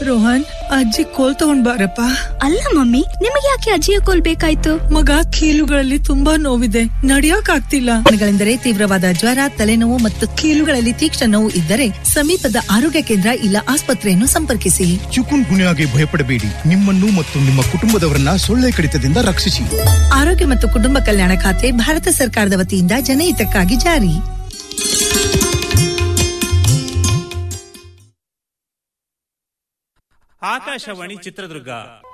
ರೋಹನ್ ಅಜ್ಜಿ ಕೋಲ್ ತಗೊಂಡ್ ಬಾರಪ್ಪ ಅಲ್ಲ ಮಮ್ಮಿ ನಿಮಗೆ ಯಾಕೆ ಅಜ್ಜಿಯ ಕೋಲ್ ಬೇಕಾಯ್ತು ಮಗ ಕೀಲುಗಳಲ್ಲಿ ತುಂಬಾ ನೋವಿದೆ ನಡಿಯಕ್ ಆಗ್ತಿಲ್ಲ ಕಾರಣಗಳೆಂದರೆ ತೀವ್ರವಾದ ಜ್ವರ ತಲೆನೋವು ಮತ್ತು ಕೀಲುಗಳಲ್ಲಿ ತೀಕ್ಷ್ಣ ನೋವು ಇದ್ದರೆ ಸಮೀಪದ ಆರೋಗ್ಯ ಕೇಂದ್ರ ಇಲ್ಲ ಆಸ್ಪತ್ರೆಯನ್ನು ಸಂಪರ್ಕಿಸಿ ಚಿಕುನ್ ಗುನ್ಯಾಗೆ ಭಯಪಡಬೇಡಿ ನಿಮ್ಮನ್ನು ಮತ್ತು ನಿಮ್ಮ ಕುಟುಂಬದವರನ್ನ ಸೊಳ್ಳೆ ಕಡಿತದಿಂದ ರಕ್ಷಿಸಿ ಆರೋಗ್ಯ ಮತ್ತು ಕುಟುಂಬ ಕಲ್ಯಾಣ ಖಾತೆ ಭಾರತ ಸರ್ಕಾರದ ವತಿಯಿಂದ ಜನಹಿತಕ್ಕಾಗಿ ಜಾರಿ ಆಕಾಶವಾಣಿ ಚಿತ್ರದುರ್ಗ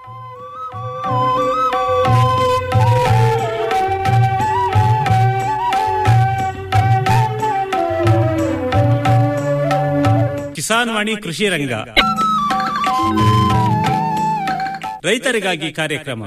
ಕಿಸಾನ್ ವಾಣಿ ಕೃಷಿ ರಂಗ ರೈತರಿಗಾಗಿ ಕಾರ್ಯಕ್ರಮ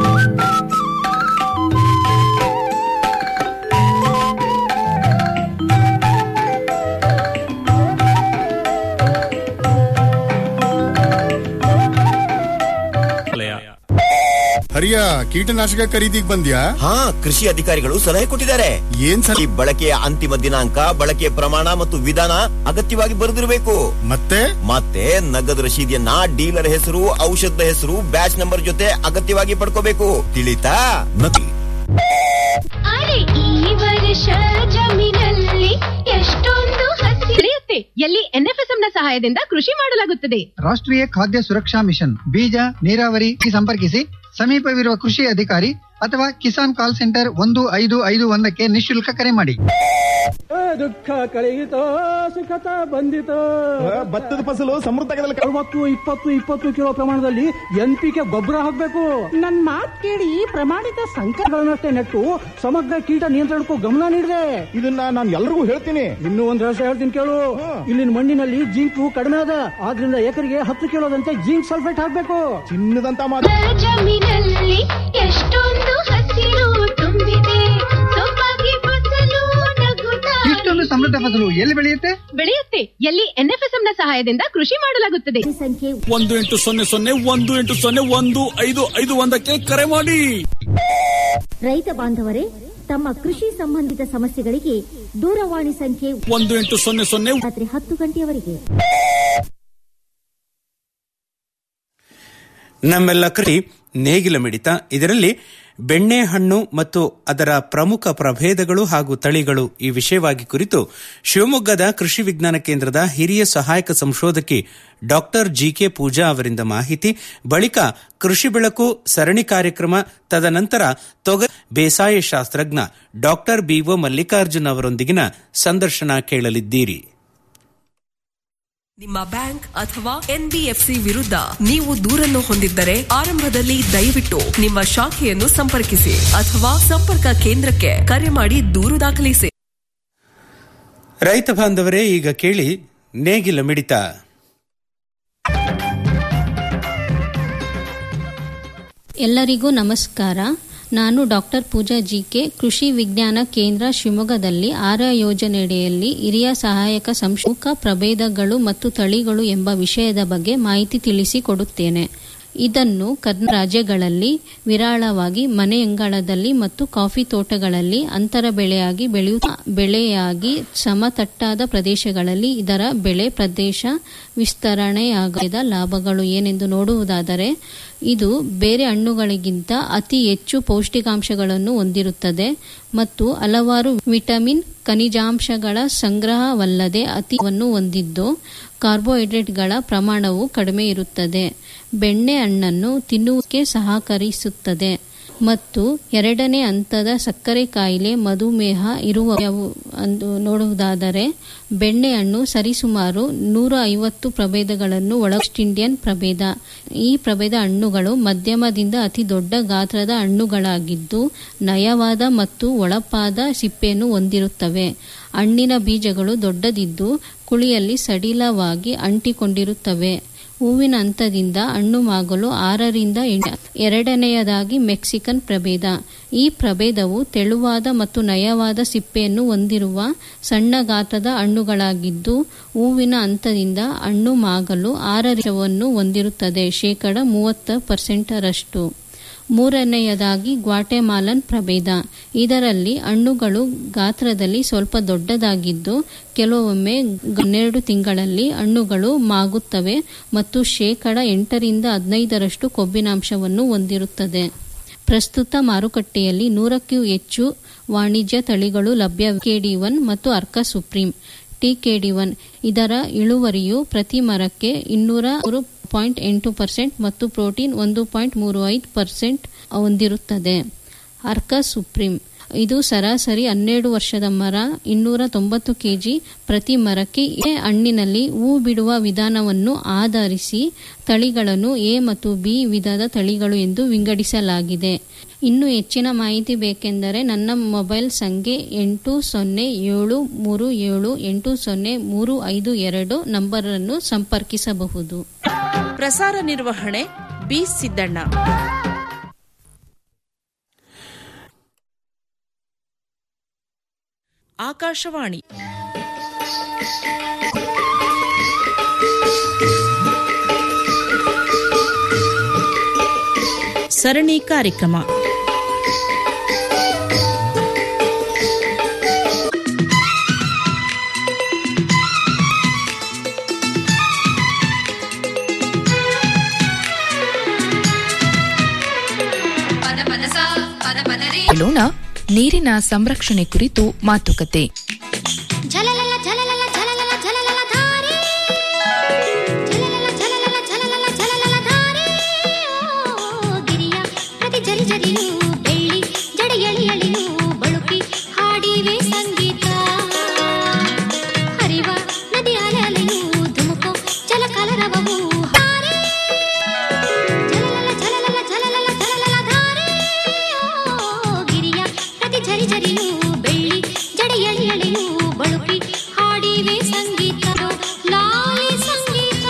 ವಲಯ. ಹರಿಯ ಕೀಟನಾಶಕ ಖರೀದಿಗ್ ಬಂದ್ಯಾ ಹಾ ಕೃಷಿ ಅಧಿಕಾರಿಗಳು ಸಲಹೆ ಕೊಟ್ಟಿದ್ದಾರೆ ಏನ್ ಸರ್ ಈ ಬಳಕೆಯ ಅಂತಿಮ ದಿನಾಂಕ ಬಳಕೆಯ ಪ್ರಮಾಣ ಮತ್ತು ವಿಧಾನ ಅಗತ್ಯವಾಗಿ ಬರೆದಿರಬೇಕು ಮತ್ತೆ ಮತ್ತೆ ನಗದು ರಶೀದಿಯನ್ನ ಡೀಲರ್ ಹೆಸರು ಔಷಧದ ಹೆಸರು ಬ್ಯಾಚ್ ನಂಬರ್ ಜೊತೆ ಅಗತ್ಯವಾಗಿ ಪಡ್ಕೋಬೇಕು ತಿಳಿತಾ ನಕಲಿ ಅರೆ ಈ ವರ್ಷ ಜಮೀನಲ್ಲಿ ಎಷ್ಟೊಂದು ಹಸಿ ತಿಳಿಯುತ್ತೆ ಎಲ್ಲಿ ಎನ್ಎಫ್ಎಸ್ಎಂ ನ ಸಹಾಯದಿಂದ ಕೃಷಿ ಮಾಡಲಾಗುತ್ತದೆ ರಾಷ್ಟ್ರೀಯ ಖಾದ್ಯ ಸುರಕ್ಷಾ ಮಿಷನ್ ಬೀಜ ನೀರಾವರಿ ಸಂಪರ್ಕಿಸಿ ಸಮೀಪವಿರುವ ಕೃಷಿ ಅಧಿಕಾರಿ ಅಥವಾ ಕಿಸಾನ್ ಕಾಲ್ ಸೆಂಟರ್ ಒಂದು ಐದು ಐದು ಒಂದಕ್ಕೆ ನಿಶುಲ್ಕ ಕರೆ ಮಾಡಿ ದುಃಖ ಕಳೆಯಿತೋ ಸುಖತ ಬಂದಿತೋ ಭತ್ತದ ಫಸಲು ಸಮೃದ್ಧ ಅರವತ್ತು ಇಪ್ಪತ್ತು ಇಪ್ಪತ್ತು ಕಿಲೋ ಪ್ರಮಾಣದಲ್ಲಿ ಎನ್ ಪಿ ಕೆ ಗೊಬ್ಬರ ಹಾಕ್ಬೇಕು ನನ್ ಮಾತ್ ಕೇಳಿ ಪ್ರಮಾಣಿತ ಸಂಕಟಗಳನ್ನಷ್ಟೇ ನೆಟ್ಟು ಸಮಗ್ರ ಕೀಟ ನಿಯಂತ್ರಣಕ್ಕೂ ಗಮನ ನೀಡಿದೆ ಇದನ್ನ ನಾನು ಎಲ್ರಿಗೂ ಹೇಳ್ತೀನಿ ಇನ್ನೂ ಒಂದ್ ರಹಸ್ಯ ಹೇಳ್ತೀನಿ ಕೇಳು ಇಲ್ಲಿನ ಮಣ್ಣಿನಲ್ಲಿ ಜಿಂಕು ಕಡಿಮೆ ಅದ ಆದ್ರಿಂದ ಎಕರೆಗೆ ಹತ್ತು ಕಿಲೋದಂತೆ ಜಿಂಕ್ ಸಲ್ಫೇಟ್ ಹಾಕ್ಬೇಕು ಚಿನ್ನದಂತ ಮಾತು ಜಮೀನಲ್ಲಿ ಎಷ್ಟೊಂದು ಹಸಿರು ತುಂಬಿದೆ ಸೊಬಗೆ ಫಸಲು ನಗುತ್ತಾ ಇಷ್ಟೊಂದು ಸಮೃದ್ಧ ಫಸಲು ಎಲ್ಲಿ ಬೆಳೆಯುತ್ತೆ ಬೆಳೆಯುತ್ತೆ ಎಲ್ಲಿ ಎನ್ಎಫ್ಎಸ್ಎಂ ನ ಸಹಾಯದಿಂದ ಕೃಷಿ ಮಾಡಲಾಗುತ್ತದೆ ಸಂಖ್ಯೆ ಒಂದು ಎಂಟು ಸೊನ್ನೆ ಸೊನ್ನೆ ಒಂದು ಎಂಟು ಸೊನ್ನೆ ಒಂದು ಐದು ಐದು ಒಂದಕ್ಕೆ ಕರೆ ಮಾಡಿ ರೈತ ಬಾಂಧವರೇ ತಮ್ಮ ಕೃಷಿ ಸಂಬಂಧಿತ ಸಮಸ್ಯೆಗಳಿಗೆ ದೂರವಾಣಿ ಸಂಖ್ಯೆ ಒಂದು ಎಂಟು ಸೊನ್ನೆ ಸೊನ್ನೆ ರಾತ್ರಿ ಹತ್ತು ಗಂಟೆಯವರೆಗೆ ನಮ್ಮೆಲ್ಲ ಕೃಷಿ ನೇಗಿಲ ಮಿಡಿತ ಇದರಲ್ಲಿ ಬೆಣ್ಣೆಹಣ್ಣು ಮತ್ತು ಅದರ ಪ್ರಮುಖ ಪ್ರಭೇದಗಳು ಹಾಗೂ ತಳಿಗಳು ಈ ವಿಷಯವಾಗಿ ಕುರಿತು ಶಿವಮೊಗ್ಗದ ಕೃಷಿ ವಿಜ್ಞಾನ ಕೇಂದ್ರದ ಹಿರಿಯ ಸಹಾಯಕ ಸಂಶೋಧಕಿ ಡಾಕ್ಟರ್ ಜಿಕೆ ಪೂಜಾ ಅವರಿಂದ ಮಾಹಿತಿ ಬಳಿಕ ಕೃಷಿ ಬೆಳಕು ಸರಣಿ ಕಾರ್ಯಕ್ರಮ ತದನಂತರ ತೊಗ ಬೇಸಾಯ ಶಾಸ್ತ್ರಜ್ಞ ಡಾಕ್ಟರ್ ಬಿಒ ಮಲ್ಲಿಕಾರ್ಜುನ್ ಅವರೊಂದಿಗಿನ ಸಂದರ್ಶನ ಕೇಳಲಿದ್ದೀರಿ ನಿಮ್ಮ ಬ್ಯಾಂಕ್ ಅಥವಾ ಎನ್ಬಿಎಫ್ಸಿ ವಿರುದ್ಧ ನೀವು ದೂರನ್ನು ಹೊಂದಿದ್ದರೆ ಆರಂಭದಲ್ಲಿ ದಯವಿಟ್ಟು ನಿಮ್ಮ ಶಾಖೆಯನ್ನು ಸಂಪರ್ಕಿಸಿ ಅಥವಾ ಸಂಪರ್ಕ ಕೇಂದ್ರಕ್ಕೆ ಕರೆ ಮಾಡಿ ದೂರು ದಾಖಲಿಸಿ ರೈತ ಬಾಂಧವರೇ ಈಗ ಕೇಳಿ ನೇಗಿಲ ಮಿಡಿತ ಎಲ್ಲರಿಗೂ ನಮಸ್ಕಾರ ನಾನು ಡಾಕ್ಟರ್ ಪೂಜಾ ಜಿಕೆ ಕೃಷಿ ವಿಜ್ಞಾನ ಕೇಂದ್ರ ಶಿವಮೊಗ್ಗದಲ್ಲಿ ಆರ ಯೋಜನೆಯಡಿಯಲ್ಲಿ ಹಿರಿಯ ಸಹಾಯಕ ಸಂಶೋಧಕ ಪ್ರಭೇದಗಳು ಮತ್ತು ತಳಿಗಳು ಎಂಬ ವಿಷಯದ ಬಗ್ಗೆ ಮಾಹಿತಿ ತಿಳಿಸಿಕೊಡುತ್ತೇನೆ ಇದನ್ನು ಕರ್ನಾಟಕ ರಾಜ್ಯಗಳಲ್ಲಿ ವಿರಾಳವಾಗಿ ಮನೆಯಂಗಳದಲ್ಲಿ ಮತ್ತು ಕಾಫಿ ತೋಟಗಳಲ್ಲಿ ಅಂತರ ಬೆಳೆಯಾಗಿ ಬೆಳೆಯುತ್ತ ಬೆಳೆಯಾಗಿ ಸಮತಟ್ಟಾದ ಪ್ರದೇಶಗಳಲ್ಲಿ ಇದರ ಬೆಳೆ ಪ್ರದೇಶ ವಿಸ್ತರಣೆಯಾಗದ ಲಾಭಗಳು ಏನೆಂದು ನೋಡುವುದಾದರೆ ಇದು ಬೇರೆ ಹಣ್ಣುಗಳಿಗಿಂತ ಅತಿ ಹೆಚ್ಚು ಪೌಷ್ಟಿಕಾಂಶಗಳನ್ನು ಹೊಂದಿರುತ್ತದೆ ಮತ್ತು ಹಲವಾರು ವಿಟಮಿನ್ ಖನಿಜಾಂಶಗಳ ಸಂಗ್ರಹವಲ್ಲದೆ ಅತಿವನ್ನು ಹೊಂದಿದ್ದು ಕಾರ್ಬೋಹೈಡ್ರೇಟ್ಗಳ ಪ್ರಮಾಣವು ಕಡಿಮೆ ಇರುತ್ತದೆ ಬೆಣ್ಣೆ ಹಣ್ಣನ್ನು ತಿನ್ನುವುದಕ್ಕೆ ಸಹಕರಿಸುತ್ತದೆ ಮತ್ತು ಎರಡನೇ ಹಂತದ ಸಕ್ಕರೆ ಕಾಯಿಲೆ ಮಧುಮೇಹ ಇರುವ ಎಂದು ನೋಡುವುದಾದರೆ ಬೆಣ್ಣೆಹಣ್ಣು ಸರಿಸುಮಾರು ನೂರ ಐವತ್ತು ಪ್ರಭೇದಗಳನ್ನು ಒಳ ವೆಸ್ಟ್ ಇಂಡಿಯನ್ ಪ್ರಭೇದ ಈ ಪ್ರಭೇದ ಹಣ್ಣುಗಳು ಮಧ್ಯಮದಿಂದ ಅತಿ ದೊಡ್ಡ ಗಾತ್ರದ ಹಣ್ಣುಗಳಾಗಿದ್ದು ನಯವಾದ ಮತ್ತು ಒಳಪಾದ ಸಿಪ್ಪೆಯನ್ನು ಹೊಂದಿರುತ್ತವೆ ಹಣ್ಣಿನ ಬೀಜಗಳು ದೊಡ್ಡದಿದ್ದು ಕುಳಿಯಲ್ಲಿ ಸಡಿಲವಾಗಿ ಅಂಟಿಕೊಂಡಿರುತ್ತವೆ ಹೂವಿನ ಹಂತದಿಂದ ಹಣ್ಣು ಮಾಗಲು ಆರರಿಂದ ಎಂಟು ಎರಡನೆಯದಾಗಿ ಮೆಕ್ಸಿಕನ್ ಪ್ರಭೇದ ಈ ಪ್ರಭೇದವು ತೆಳುವಾದ ಮತ್ತು ನಯವಾದ ಸಿಪ್ಪೆಯನ್ನು ಹೊಂದಿರುವ ಸಣ್ಣ ಗಾತ್ರದ ಹಣ್ಣುಗಳಾಗಿದ್ದು ಹೂವಿನ ಹಂತದಿಂದ ಹಣ್ಣು ಮಾಗಲು ಆರರಿಶವನ್ನು ಹೊಂದಿರುತ್ತದೆ ಶೇಕಡ ಮೂವತ್ತ ಪರ್ಸೆಂಟರಷ್ಟು ಮೂರನೆಯದಾಗಿ ಗ್ವಾಟೆಮಾಲನ್ ಪ್ರಭೇದ ಇದರಲ್ಲಿ ಹಣ್ಣುಗಳು ಗಾತ್ರದಲ್ಲಿ ಸ್ವಲ್ಪ ದೊಡ್ಡದಾಗಿದ್ದು ಕೆಲವೊಮ್ಮೆ ಹನ್ನೆರಡು ತಿಂಗಳಲ್ಲಿ ಹಣ್ಣುಗಳು ಮಾಗುತ್ತವೆ ಮತ್ತು ಶೇಕಡ ಎಂಟರಿಂದ ಹದಿನೈದರಷ್ಟು ಕೊಬ್ಬಿನಾಂಶವನ್ನು ಹೊಂದಿರುತ್ತದೆ ಪ್ರಸ್ತುತ ಮಾರುಕಟ್ಟೆಯಲ್ಲಿ ನೂರಕ್ಕೂ ಹೆಚ್ಚು ವಾಣಿಜ್ಯ ತಳಿಗಳು ಲಭ್ಯ ಕೆಡಿ ಒನ್ ಮತ್ತು ಅರ್ಕ ಸುಪ್ರೀಂ ಟಿಕೆಡಿ ಒನ್ ಇದರ ಇಳುವರಿಯು ಪ್ರತಿ ಮರಕ್ಕೆ ಇನ್ನೂರ ಪಾಯಿಂಟ್ ಎಂಟು ಪರ್ಸೆಂಟ್ ಮತ್ತು ಪ್ರೋಟೀನ್ ಒಂದು ಪಾಯಿಂಟ್ ಮೂರು ಐದು ಪರ್ಸೆಂಟ್ ಹೊಂದಿರುತ್ತದೆ ಅರ್ಕ ಸುಪ್ರೀಂ ಇದು ಸರಾಸರಿ ಹನ್ನೆರಡು ವರ್ಷದ ಮರ ಇನ್ನೂರ ತೊಂಬತ್ತು ಕೆಜಿ ಪ್ರತಿ ಮರಕ್ಕೆ ಎ ಹಣ್ಣಿನಲ್ಲಿ ಹೂ ಬಿಡುವ ವಿಧಾನವನ್ನು ಆಧರಿಸಿ ತಳಿಗಳನ್ನು ಎ ಮತ್ತು ಬಿ ವಿಧದ ತಳಿಗಳು ಎಂದು ವಿಂಗಡಿಸಲಾಗಿದೆ ಇನ್ನು ಹೆಚ್ಚಿನ ಮಾಹಿತಿ ಬೇಕೆಂದರೆ ನನ್ನ ಮೊಬೈಲ್ ಸಂಖ್ಯೆ ಎಂಟು ಸೊನ್ನೆ ಏಳು ಮೂರು ಏಳು ಎಂಟು ಸೊನ್ನೆ ಮೂರು ಐದು ಎರಡು ನಂಬರನ್ನು ಸಂಪರ್ಕಿಸಬಹುದು ಪ್ರಸಾರ ನಿರ್ವಹಣೆ ಬಿ ಸಿದ್ದಣ್ಣ ಆಕಾಶವಾಣಿ ಸರಣಿ ಕಾರ್ಯಕ್ರಮ ಕೇಳೋಣ ನೀರಿನ ಸಂರಕ್ಷಣೆ ಕುರಿತು ಮಾತುಕತೆ ಝಲಲಲ ಝಲಲಲ ಝಲಲಲ ಝಲಲಲ ಧಾರೆ ಝಲಲಲ ಝಲಲಲ ಝಲಲಲ ಝಲಲಲ ಧಾರೆ ಓ ಗಿರಿಯ ಪ್ರತಿ ಜರಿ ಜರಿಯು ಬೆಳ್ಳಿ ಜಡೆ ಎಳಿ ಎಳಿಯು ಬಳುಕಿ ಹಾಡಿವೆ ಸಂಗೀತ ಹರಿವ ನದಿ ಅಲೆ ಅಲೆಯು ಧುಮುಕು ಜಲ ಕಲರವವು ಹಾರೆ ಝಲಲಲ ಝಲಲಲ ಝಲಲಲ ಝಲಲಲ ಧಾರೆ ಓ ಗಿರಿಯ ಪ್ರತಿ ಜರಿ ಜರಿಯು ಬೆಳ್ಳಿ ಜಡೆ ಎಳಿ ಎಳೆಯು ಬಳುಕಿ ಹಾಡಿವೆ ಸಂಗೀತ ಲಾಲಿ ಸಂಗೀತ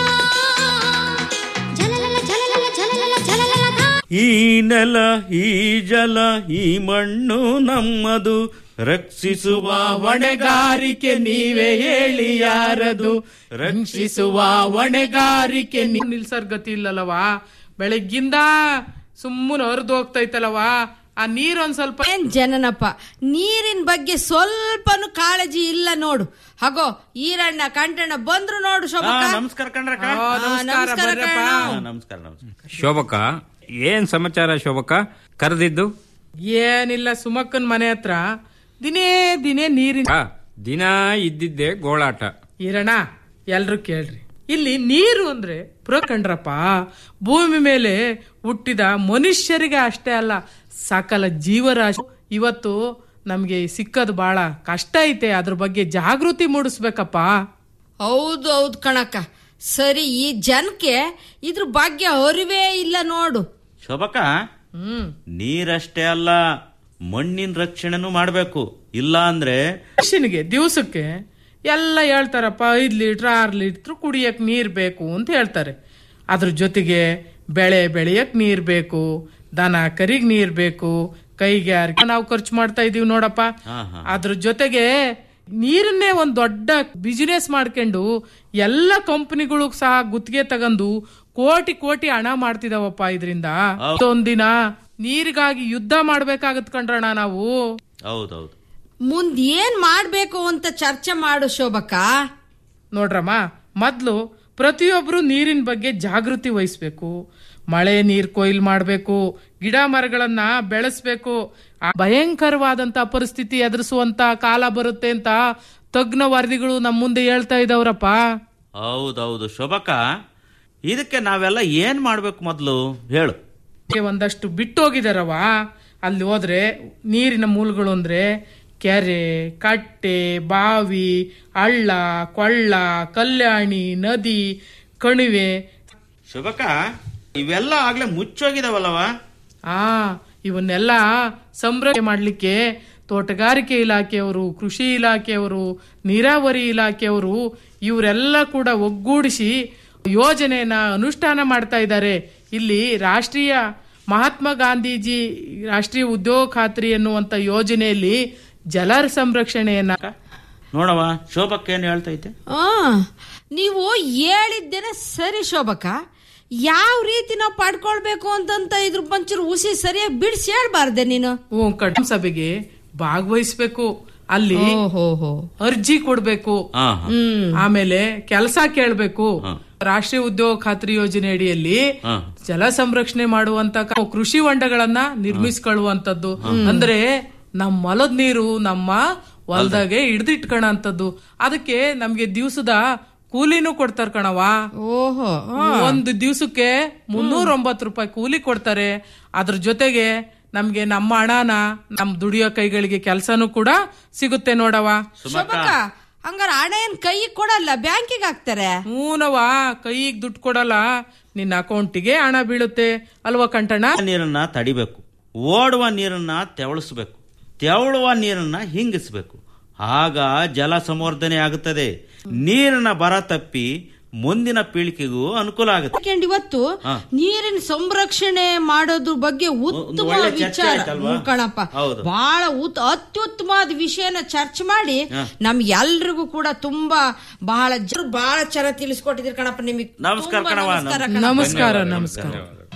ಝಲಲಲ ಝಲಲಲ ಝಲಲಲ ಝಲಲಲ ಧಾರೆ ಈ ನೆಲ ಈ ಜಲ ಈ ಮಣ್ಣು ನಮ್ಮದು ರಕ್ಷಿಸುವ ಹೊಣೆಗಾರಿಕೆ ನೀವೇ ಹೇಳಿ ಯಾರದು ರಕ್ಷಿಸುವ ಹೊಣೆಗಾರಿಕೆ ನೀ ನಿಲ್ಸರ್ ಗತಿ ಇಲ್ಲಲ್ಲವಾ ಬೆಳಗ್ಗಿಂದ ಸುಮ್ಮನೆ ಹರಿದು ಹೋಗ್ತೈತಲ್ಲವಾ ಆ ನೀರ್ ಒಂದ್ ಸ್ವಲ್ಪ ಏನ್ ಜನನಪ್ಪ ನೀರಿನ ಬಗ್ಗೆ ಸ್ವಲ್ಪನು ಕಾಳಜಿ ಇಲ್ಲ ನೋಡು ಹಾಗೋ ಈರಣ್ಣ ಕಂಟಣ್ಣ ಬಂದ್ರು ನೋಡು ಶೋಭಕ್ಕ ನಮಸ್ಕಾರ ಕಣ್ರಕ್ಕ ಆ, ನಮಸ್ಕಾರ ಕಣೋ. ನಮಸ್ಕಾರ ನಮಸ್ಕಾರ ಶೋಭಕ್ಕ ಏನ್ ಸಮಾಚಾರ ಶೋಭಕ್ಕ ಕರೆದಿದ್ದು ಏನಿಲ್ಲ ಸುಮಕ್ಕನ್ ಮನೆ ಹತ್ರ ದಿನೇ ದಿನೇ ನೀರಿನ ಆ, ದಿನ ಇದ್ದಿದ್ದೆ ಗೋಳಾಟ ಈರಣ್ಣ ಎಲ್ರು ಕೇಳ್ರಿ ಇಲ್ಲಿ ನೀರು ಅಂದ್ರೆ ಪ್ರಕಂಡ್ರಪ್ಪ ಭೂಮಿ ಮೇಲೆ ಹುಟ್ಟಿದ ಮನುಷ್ಯರಿಗೆ ಅಷ್ಟೇ ಅಲ್ಲ ಸಕಲ ಜೀವರಾಶಿ ಇವತ್ತು ನಮ್ಗೆ ಸಿಕ್ಕದ್ ಬಹಳ ಕಷ್ಟ ಐತೆ ಅದ್ರ ಬಗ್ಗೆ ಜಾಗೃತಿ ಮೂಡಿಸ್ಬೇಕಪ್ಪ ಹೌದು ಹೌದು ಕಣಕ್ಕ ಸರಿ ಈ ಜನಕ್ಕೆ ಇದ್ರ ಬಗ್ಗೆ ಅರಿವೇ ಇಲ್ಲ ನೋಡು ಶೋಭಕ್ಕ ಹ್ಮ್ ನೀರಷ್ಟೇ ಅಲ್ಲ ಮಣ್ಣಿನ ರಕ್ಷಣೆನೂ ಮಾಡ್ಬೇಕು ಇಲ್ಲ ಅಂದ್ರೆ ಮನುಷ್ಯನಿಗೆ ದಿವಸಕ್ಕೆ ಎಲ್ಲ ಹೇಳ್ತಾರಪ್ಪ ಐದ್ ಲೀಟ್ರ್ ಆರು ಲೀಟ್ರ್ ಕುಡಿಯಕ್ ನೀರ್ ಬೇಕು ಅಂತ ಹೇಳ್ತಾರೆ ಅದ್ರ ಜೊತೆಗೆ ಬೆಳೆ ಬೆಳೆಯಕ್ ನೀರ್ ಬೇಕು ದನ ಕರಿಗ್ ನೀರ್ ಬೇಕು ಕೈಗಾರಿಕೆ ನಾವು ಖರ್ಚು ಮಾಡ್ತಾ ಇದೀವಿ ನೋಡಪ್ಪ ಅದ್ರ ಜೊತೆಗೆ ನೀರನ್ನೇ ಒಂದ್ ದೊಡ್ಡ ಬಿಸಿನೆಸ್ ಮಾಡ್ಕೊಂಡು ಎಲ್ಲ ಕಂಪನಿಗಳು ಸಹ ಗುತ್ತಿಗೆ ತಗೊಂಡು ಕೋಟಿ ಕೋಟಿ ಹಣ ಮಾಡ್ತಿದಾವಪ್ಪ ಇದರಿಂದ ಒಂದಿನ ನೀರಿಗಾಗಿ ಯುದ್ಧ ಮಾಡ್ಬೇಕಾಗತ್ ಕಣ್ರಣ್ಣ ನಾವು ಹೌದೌದು ಮುಂದ್ ಏನ್ ಮಾಡ್ಬೇಕು ಅಂತ ಚರ್ಚೆ ಮಾಡು ಶೋಭಕ್ಕ ನೋಡ್ರಮ್ಮ ಮೊದ್ಲು ಪ್ರತಿಯೊಬ್ರು ನೀರಿನ ಬಗ್ಗೆ ಜಾಗೃತಿ ವಹಿಸ್ಬೇಕು ಮಳೆ ನೀರ್ ಕೊಯ್ಲು ಮಾಡ್ಬೇಕು ಗಿಡ ಮರಗಳನ್ನ ಬೆಳೆಸ್ಬೇಕು ಆ ಭಯಂಕರವಾದಂತ ಪರಿಸ್ಥಿತಿ ಎದುರಿಸುವಂತ ಕಾಲ ಬರುತ್ತೆ ಅಂತ ತಜ್ಞ ವರದಿಗಳು ನಮ್ಮ ಮುಂದೆ ಹೇಳ್ತಾ ಇದಾವ್ರಪ್ಪ ಹೌದೌದು ಶೋಭಕ್ಕ ಇದಕ್ಕೆ ನಾವೆಲ್ಲ ಏನ್ ಮಾಡ್ಬೇಕು ಮೊದ್ಲು ಹೇಳು ಒಂದಷ್ಟು ಬಿಟ್ಟು ಹೋಗಿದಾರವ ಅಲ್ಲಿ ಹೋದ್ರೆ ನೀರಿನ ಮೂಲಗಳು ಅಂದ್ರೆ ಕೆರೆ ಕಟ್ಟೆ ಬಾವಿ ಹಳ್ಳ ಕೊಳ್ಳ ಕಲ್ಯಾಣಿ ನದಿ ಕಣಿವೆ ಶೋಭಕ್ಕ ಇವೆಲ್ಲ ಆಗ್ಲೇ ಮುಚ್ಚೋಗಿದಾವಲ್ಲವ ಆ ಇವನ್ನೆಲ್ಲ ಸಂರಕ್ಷಣೆ ಮಾಡ್ಲಿಕ್ಕೆ ತೋಟಗಾರಿಕೆ ಇಲಾಖೆಯವರು ಕೃಷಿ ಇಲಾಖೆಯವರು ನೀರಾವರಿ ಇಲಾಖೆಯವರು ಇವರೆಲ್ಲ ಕೂಡ ಒಗ್ಗೂಡಿಸಿ ಯೋಜನೆಯನ್ನ ಅನುಷ್ಠಾನ ಮಾಡ್ತಾ ಇದ್ದಾರೆ ಇಲ್ಲಿ ರಾಷ್ಟ್ರೀಯ ಮಹಾತ್ಮ ಗಾಂಧೀಜಿ ರಾಷ್ಟ್ರೀಯ ಉದ್ಯೋಗ ಖಾತ್ರಿ ಎನ್ನುವಂತ ಯೋಜನೆಯಲ್ಲಿ ಜಲ ಸಂರಕ್ಷಣೆಯನ್ನ ನೋಡವ ಶೋಭಕ್ಕ ಏನ್ ಹೇಳ್ತೈತೆ ಆ ನೀವು ಹೇಳಿದ್ದೇನೆ ಸರಿ ಶೋಭಕ್ಕ ಯಾವ ರೀತಿ ನಾವು ಪಡ್ಕೊಳ್ಬೇಕು ಅಂತಂತ ಇದ್ರ ಬಂಚೂರು ಉಸಿ ಸರಿಯಾಗಿ ಬಿಡಿಸಿ ಹೇಳ್ಬಾರ್ದೆ ನೀನು ಹ್ಞೂ ಕಡಿಮೆ ಸಭೆಗೆ ಭಾಗವಹಿಸ್ಬೇಕು ಅಲ್ಲಿ ಓಹೋಹೋ. ಅರ್ಜಿ ಕೊಡ್ಬೇಕು ಹಾ, ಹಾ. ಆಮೇಲೆ ಕೆಲಸ ಕೇಳ್ಬೇಕು ರಾಷ್ಟ್ರೀಯ ಉದ್ಯೋಗ ಖಾತ್ರಿ ಯೋಜನೆ ಅಡಿಯಲ್ಲಿ ಹಾ. ಜಲ ಸಂರಕ್ಷಣೆ ಮಾಡುವಂತ ಕ- ಕೃಷಿ ಹೊಂಡಗಳನ್ನ ನಿರ್ಮಿಸ್ಕೊಳ್ಳುವಂತದ್ದು ಅಂದ್ರೆ ನಮ್ಮ ಹೊಲದ ನೀರು ನಮ್ಮ ಹೊಲದಾಗೆ ಹಿಡ್ದಿಟ್ಕೊಳ್ಳೋಂಥದ್ದು ಅದಕ್ಕೆ ನಮ್ಗೆ ದಿವಸದ ಕೂಲಿನೂ ಕೊಡ್ತಾರ ಕಣವ ಓಹೋ ಒಂದು ದಿವಸಕ್ಕೆ ಮುನ್ನೂರ ಒಂಬತ್ತು ರೂಪಾಯಿ ಕೂಲಿ ಕೊಡ್ತಾರೆ ಅದ್ರ ಜೊತೆಗೆ ನಮ್ಗೆ ನಮ್ಮ ಹಣನ ನಮ್ ದುಡಿಯೋ ಕೈಗಳಿಗೆ ಕೆಲ್ಸನೂ ಕೂಡ ಸಿಗುತ್ತೆ ನೋಡವ ಶೋಭಕ್ಕ ಹಂಗಾರ ಹಣ ಏನ್ ಕೈಗೆ ಕೊಡಲ್ಲ ಬ್ಯಾಂಕಿಗೆ ಹಾಕ್ತಾರೆ ಹೂನವ ಕೈಗೆ ದುಡ್ಡು ಕೊಡಲ್ಲ ನಿನ್ನ ಅಕೌಂಟಿಗೆ ಹಣ ಬೀಳುತ್ತೆ ಅಲ್ವಾ ಕಂಟಣ ನೀರನ್ನ ತಡಿಬೇಕು ಓಡುವ ನೀರನ್ನ ತೆವಳಿಸ್ಬೇಕು ತೆವಳುವ ನೀರನ್ನ ಹಿಂಗಿಸ್ಬೇಕು ಆಗ ಜಲ ಸಂವರ್ಧನೆ ಆಗುತ್ತದೆ ನೀರಿನ ಬರ ತಪ್ಪಿ ಮುಂದಿನ ಪೀಳಿಗೆಗೂ ಅನುಕೂಲ ಆಗುತ್ತೆ ಯಾಕೆಂದ್ರೆ ಇವತ್ತು ಹಾ. ನೀರಿನ ಸಂರಕ್ಷಣೆ ಮಾಡೋದ್ರ ಬಗ್ಗೆ ಉತ್ತಮ ಒಳ್ಳೆ ಚರ್ಚೆ ವಿಚಾರ ಆಯ್ತಲ್ವಾ? ಹ್ಞೂ ಕಣಪ್ಪ ಹೌದು. ಬಹಳ ಉತ್ ಅತ್ಯುತ್ತಮವಾದ ವಿಷಯನ ಚರ್ಚೆ ಮಾಡಿ ಹಾ. ನಮ್ಗೆಲ್ರಿಗೂ ಕೂಡ ತುಂಬಾ ಬಹಳ ಜನ ಬಹಳ ಚೆನ್ನಾಗಿ ತಿಳಿಸ್ಕೊಟ್ಟಿದ್ದೀರಿ ಕಣಪ್ಪ ನಿಮಗೆ ನಮಸ್ಕಾರ ತುಂಬಾ ಕಣವ್ವ. ನಮಸ್ಕಾರ ನಮ್- ಕಣಪ್ಪ. ನಮಸ್ಕಾರ ಧನ್ಯವಾದ, ನಮಸ್ಕಾರ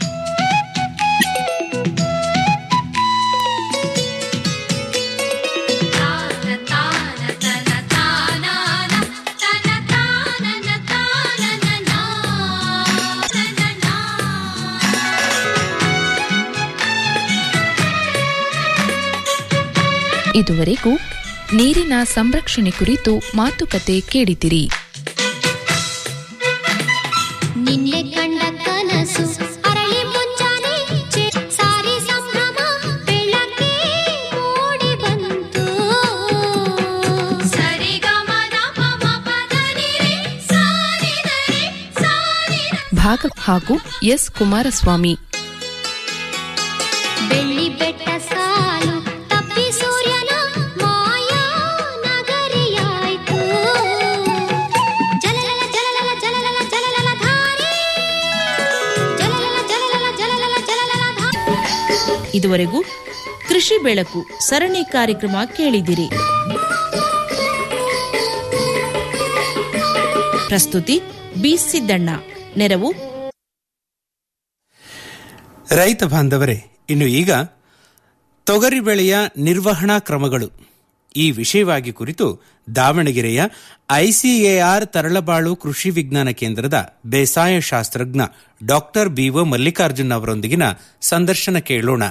ಇದುವರೆಗೂ ನೀರಿನ ಸಂರಕ್ಷಣೆ ಕುರಿತು ಮಾತುಕತೆ ಕೇಳಿದಿರಿ ನಿನ್ನೆ ಕಂಡ ಕನಸು ಅರಳಿ ಮುಂಜಾನೆ ಚೆ- ಸಾರಿ ಸಂಭ್ರಮ ಬೆಳಗ್ಗೆ ಮೂಡಿ ಬಂತು ಸರಿಗಮನ ಪಮ ಪದನಿರೆ ಸಾರಿದರೆ ಸಾರಿದ ಭಾಗ ಹಾಗೂ ಎಸ್ ಕುಮಾರಸ್ವಾಮಿ ಬೆಳ್ಳಿ ಬೆಟ್ಟ ಸಾಲು ತಪ್ಪಿ ಸೂರ್ಯನ ಮಾಯಾ ನಗರಿಯಾಯ್ತು ಜಲಲಲ ಜಲಲಲ ಜಲಲಲ ಜಲಲಲ ಧಾರೆ ಜಲಲಲ ಜಲಲಲ ಜಲಲಲ ಜಲಲಲ ಧಾರೆ ಇದುವರೆಗೂ ಕೃಷಿ ಬೆಳಕು ಸರಣಿ ಕಾರ್ಯಕ್ರಮ ಕೇಳಿದಿರಿ ಪ್ರಸ್ತುತಿ ಬಿ ಸಿದ್ದಣ್ಣ ನೆರವು ರೈತ ಬಾಂಧವರೇ ಇನ್ನು ಈಗ ತೊಗರಿ ಬೆಳೆಯ ನಿರ್ವಹಣಾ ಕ್ರಮಗಳು ಈ ವಿಷಯವಾಗಿ ಕುರಿತು ದಾವಣಗೆರೆಯ ಐಸಿಎಆರ್ ತರಳಬಾಳು ಕೃಷಿ ವಿಜ್ಞಾನ ಕೇಂದ್ರದ ಬೇಸಾಯ ಶಾಸ್ತ್ರಜ್ಞ ಡಾಕ್ಟರ್ ಬಿಒ ಮಲ್ಲಿಕಾರ್ಜುನ್ ಅವರೊಂದಿಗಿನ ಸಂದರ್ಶನ ಕೇಳೋಣ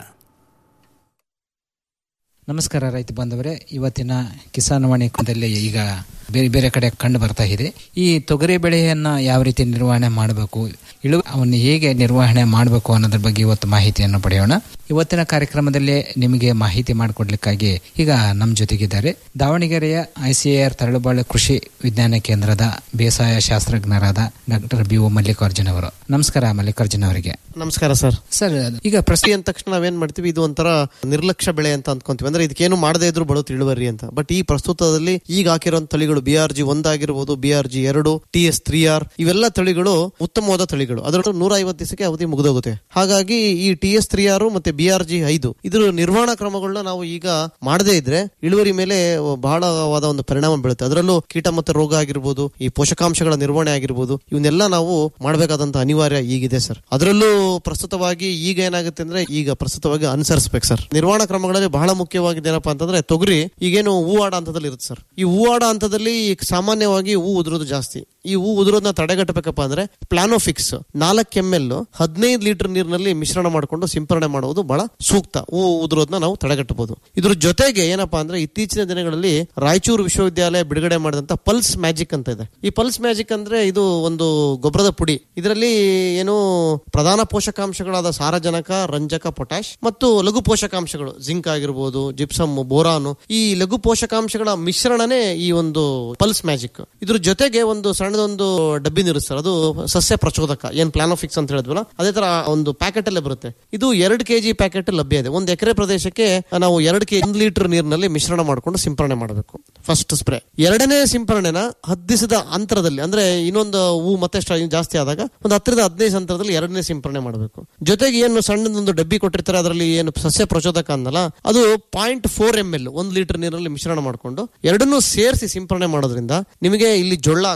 ನಮಸ್ಕಾರ ರೈತ ಬಾಂಧವರೇ ಇವತ್ತಿನ ಕಿಸಾನ್ ವಾಣಿದಲ್ಲಿ ಈಗ ಬೇರೆ ಬೇರೆ ಕಡೆ ಕಂಡು ಬರ್ತಾ ಇದೆ ಈ ತೊಗರಿ ಬೆಳೆಯನ್ನ ಯಾವ ರೀತಿ ನಿರ್ವಹಣೆ ಮಾಡಬೇಕು ಇಳು ಅವನ್ನು ಹೇಗೆ ನಿರ್ವಹಣೆ ಮಾಡಬೇಕು ಅನ್ನೋದ್ರ ಬಗ್ಗೆ ಇವತ್ತು ಮಾಹಿತಿಯನ್ನು ಪಡೆಯೋಣ ಇವತ್ತಿನ ಕಾರ್ಯಕ್ರಮದಲ್ಲಿ ನಿಮಗೆ ಮಾಹಿತಿ ಮಾಡಿಕೊಡ್ಲಿಕ್ಕಾಗಿ ಈಗ ನಮ್ಮ ಜೊತೆಗಿದ್ದಾರೆ ದಾವಣಗೆರೆಯ ಐಸಿಎಆರ್ ತರಳುಬಾಳು ಕೃಷಿ ವಿಜ್ಞಾನ ಕೇಂದ್ರದ ಬೇಸಾಯ ಶಾಸ್ತ್ರಜ್ಞರಾದ ಡಾಕ್ಟರ್ ಬಿ ಒ ಮಲ್ಲಿಕಾರ್ಜುನ್ ಅವರು ನಮಸ್ಕಾರ ಮಲ್ಲಿಕಾರ್ಜುನ್ ಅವರಿಗೆ ನಮಸ್ಕಾರ ಸರ್ ಸರ್ ಈಗ ಪ್ರಶ್ನೆ ಅಂದ ತಕ್ಷಣ ನಾವೇನ್ ಮಾಡ್ತೀವಿ ಇದು ಒಂಥರ ನಿರ್ಲಕ್ಷ್ಯ ಬೆಳೆ ಅಂತ ಅಂದ್ಕೊಂತೀವಿ ಅಂದ್ರೆ ಇದಕ್ಕೇನು ಮಾಡದೇ ಇದ್ರು ಬಳುತ್ ಇಳುವರಿ ಅಂತ ಬಟ್ ಈ ಪ್ರಸ್ತುತದಲ್ಲಿ ಈಗ ಹಾಕಿರೋ ತಳಿಗಳು ಬಿ ಆರ್ ಜಿ ಒಂದಾಗಿರ್ಬೋದು ಬಿ ಆರ್ ಜಿ ಎರಡು ಟಿ ಎಸ್ ತ್ರೀ ಆರ್ ಇವೆಲ್ಲ ತಳಿಗಳು ಉತ್ತಮವಾದ ತಳಿಗಳು ಅದರಲ್ಲೂ ನೂರ ಐವತ್ತು ದಿವಸಕ್ಕೆ ಅವಧಿ ಮುಗಿದೋಗುತ್ತೆ ಹಾಗಾಗಿ ಈ ಟಿ ಎಸ್ ತ್ರೀ ಆರ್ ಮತ್ತೆ ಬಿ ಆರ್ ಜಿ ಐದು ಇದ್ರ ನಿರ್ವಹಣಾ ಕ್ರಮಗಳನ್ನ ನಾವು ಈಗ ಮಾಡದೇ ಇದ್ರೆ ಇಳುವರಿ ಮೇಲೆ ಬಹಳವಾದ ಒಂದು ಪರಿಣಾಮ ಬೀಳುತ್ತೆ ಅದರಲ್ಲೂ ಕೀಟ ಮತ್ತೆ ರೋಗ ಆಗಿರ್ಬೋದು ಈ ಪೋಷಕಾಂಶಗಳ ನಿರ್ವಹಣೆ ಆಗಿರ್ಬೋದು ಇವನ್ನೆಲ್ಲ ನಾವು ಮಾಡಬೇಕಾದಂತ ಅನಿವಾರ್ಯ ಈಗಿದೆ ಸರ್ ಅದರಲ್ಲೂ ಪ್ರಸ್ತುತವಾಗಿ ಈಗ ಏನಾಗುತ್ತೆ ಅಂದ್ರೆ ಈಗ ಪ್ರಸ್ತುತವಾಗಿ ಅನುಸರಿಸಬೇಕು ಸರ್ ನಿರ್ವಹಣಾ ಕ್ರಮಗಳಲ್ಲಿ ಬಹಳ ಮುಖ್ಯವಾಗಿದೆ ಏನಪ್ಪಾ ಅಂತಂದ್ರೆ ತೊಗರಿ ಈಗೇನು ಹೂವಾಡ ಹಂತದಲ್ಲಿ ಇರುತ್ತೆ ಸರ್ ಈ ಹೂವಾಡ ಹಂತದಲ್ಲಿ ಸಾಮಾನ್ಯವಾಗಿ ಹೂ ಉದುರೋದು ಜಾಸ್ತಿ ಈ ಹೂ ಉದುರೋದನ್ನ ತಡೆಗಟ್ಟಬೇಕಪ್ಪ ಅಂದ್ರೆ ಪ್ಲಾನೋಫಿಕ್ಸ್ ನಾಲ್ಕು ಎಂ ಎಲ್ ಹದಿನೈದು ಲೀಟರ್ ನೀರಿನಲ್ಲಿ ಮಿಶ್ರಣ ಮಾಡಿಕೊಂಡು ಸಿಂಪರಣೆ ಮಾಡುವುದು ಬಹಳ ಸೂಕ್ತ ಹೂ ಉದುರೋದನ್ನ ನಾವು ತಡೆಗಟ್ಟಬಹುದು ಇದ್ರ ಜೊತೆಗೆ ಏನಪ್ಪಾ ಅಂದ್ರೆ ಇತ್ತೀಚಿನ ದಿನಗಳಲ್ಲಿ ರಾಯಚೂರು ವಿಶ್ವವಿದ್ಯಾಲಯ ಬಿಡುಗಡೆ ಮಾಡಿದಂತ ಪಲ್ಸ್ ಮ್ಯಾಜಿಕ್ ಅಂತ ಇದೆ ಈ ಪಲ್ಸ್ ಮ್ಯಾಜಿಕ್ ಅಂದ್ರೆ ಇದು ಒಂದು ಗೊಬ್ಬರದ ಪುಡಿ ಇದರಲ್ಲಿ ಏನು ಪ್ರಧಾನ ಪೋಷಕಾಂಶಗಳಾದ ಸಾರಜನಕ ರಂಜಕ ಪೊಟ್ಯಾಶ್ ಮತ್ತು ಲಘು ಪೋಷಕಾಂಶಗಳು ಜಿಂಕ್ ಆಗಿರ್ಬೋದು ಜಿಪ್ಸಮ್ ಬೋರಾನು ಈ ಲಘು ಪೋಷಕಾಂಶಗಳ ಮಿಶ್ರಣನೇ ಈ ಒಂದು ಪಲ್ಸ್ ಮ್ಯಾಜಿಕ್ ಇದ್ರ ಜೊತೆಗೆ ಒಂದು ಸಣ್ಣದೊಂದು ಡಬ್ಬಿ ನಿಲ್ಲಿಸ್ತಾರೆ ಅದು ಸಸ್ಯ ಪ್ರಚೋದಕ ಏನ್ ಪ್ಲಾನೋಫಿಕ್ಸ್ ಅಂತ ಹೇಳಿದ್ವಲ್ಲ ಅದೇ ತರ ಒಂದು ಪ್ಯಾಕೆಟ್ ಅಲ್ಲೇ ಬರುತ್ತೆ ಇದು ಎರಡು ಕೆಜಿ ಪ್ಯಾಕೆಟ್ ಲಭ್ಯ ಇದೆ ಒಂದು ಎಕರೆ ಪ್ರದೇಶಕ್ಕೆ ನಾವು ಎರಡು ಕೆ ಒಂದು ಲೀಟರ್ ನೀರಿನಲ್ಲಿ ಮಿಶ್ರಣ ಮಾಡಿಕೊಂಡು ಸಿಂಪರಣೆ ಮಾಡಬೇಕು ಫಸ್ಟ್ ಸ್ಪ್ರೇ ಎರಡನೇ ಸಿಂಪರಣೆನ ಹತ್ತು ದಿವಸದ ಅಂತರದಲ್ಲಿ ಅಂದ್ರೆ ಇನ್ನೊಂದು ಹೂ ಮತ್ತೆ ಸ್ಟ- ಜಾಸ್ತಿ ಆದಾಗ ಒಂದು ಹತ್ತರಿಂದ ಹದಿನೈದು ಅಂತರದಲ್ಲಿ ಎರಡನೇ ಸಿಂಪರಣೆ ಮಾಡಬೇಕು ಜೊತೆಗೆ ಏನು ಸಣ್ಣದೊಂದು ಡಬ್ಬಿ ಕೊಟ್ಟಿರ್ತಾರೆ ಅದರಲ್ಲಿ ಏನು ಸಸ್ಯ ಪ್ರಚೋದಕ ಅನ್ನಲ್ಲ ಅದು ಪಾಯಿಂಟ್ ಫೋರ್ ಎಂ ಎಲ್ ಒಂದು ಲೀಟರ್ ನೀರಲ್ಲಿ ಮಿಶ್ರಣ ಮಾಡಿಕೊಂಡು ಎರಡನ್ನೂ ಸೇರಿಸಿ ಸಿಂಪರಣೆ ಮಾಡೋದ್ರಿಂದ ನಿಮಗೆ ಇಲ್ಲಿ ಜೊಳ್ಳ ಆಗಲ್ಲ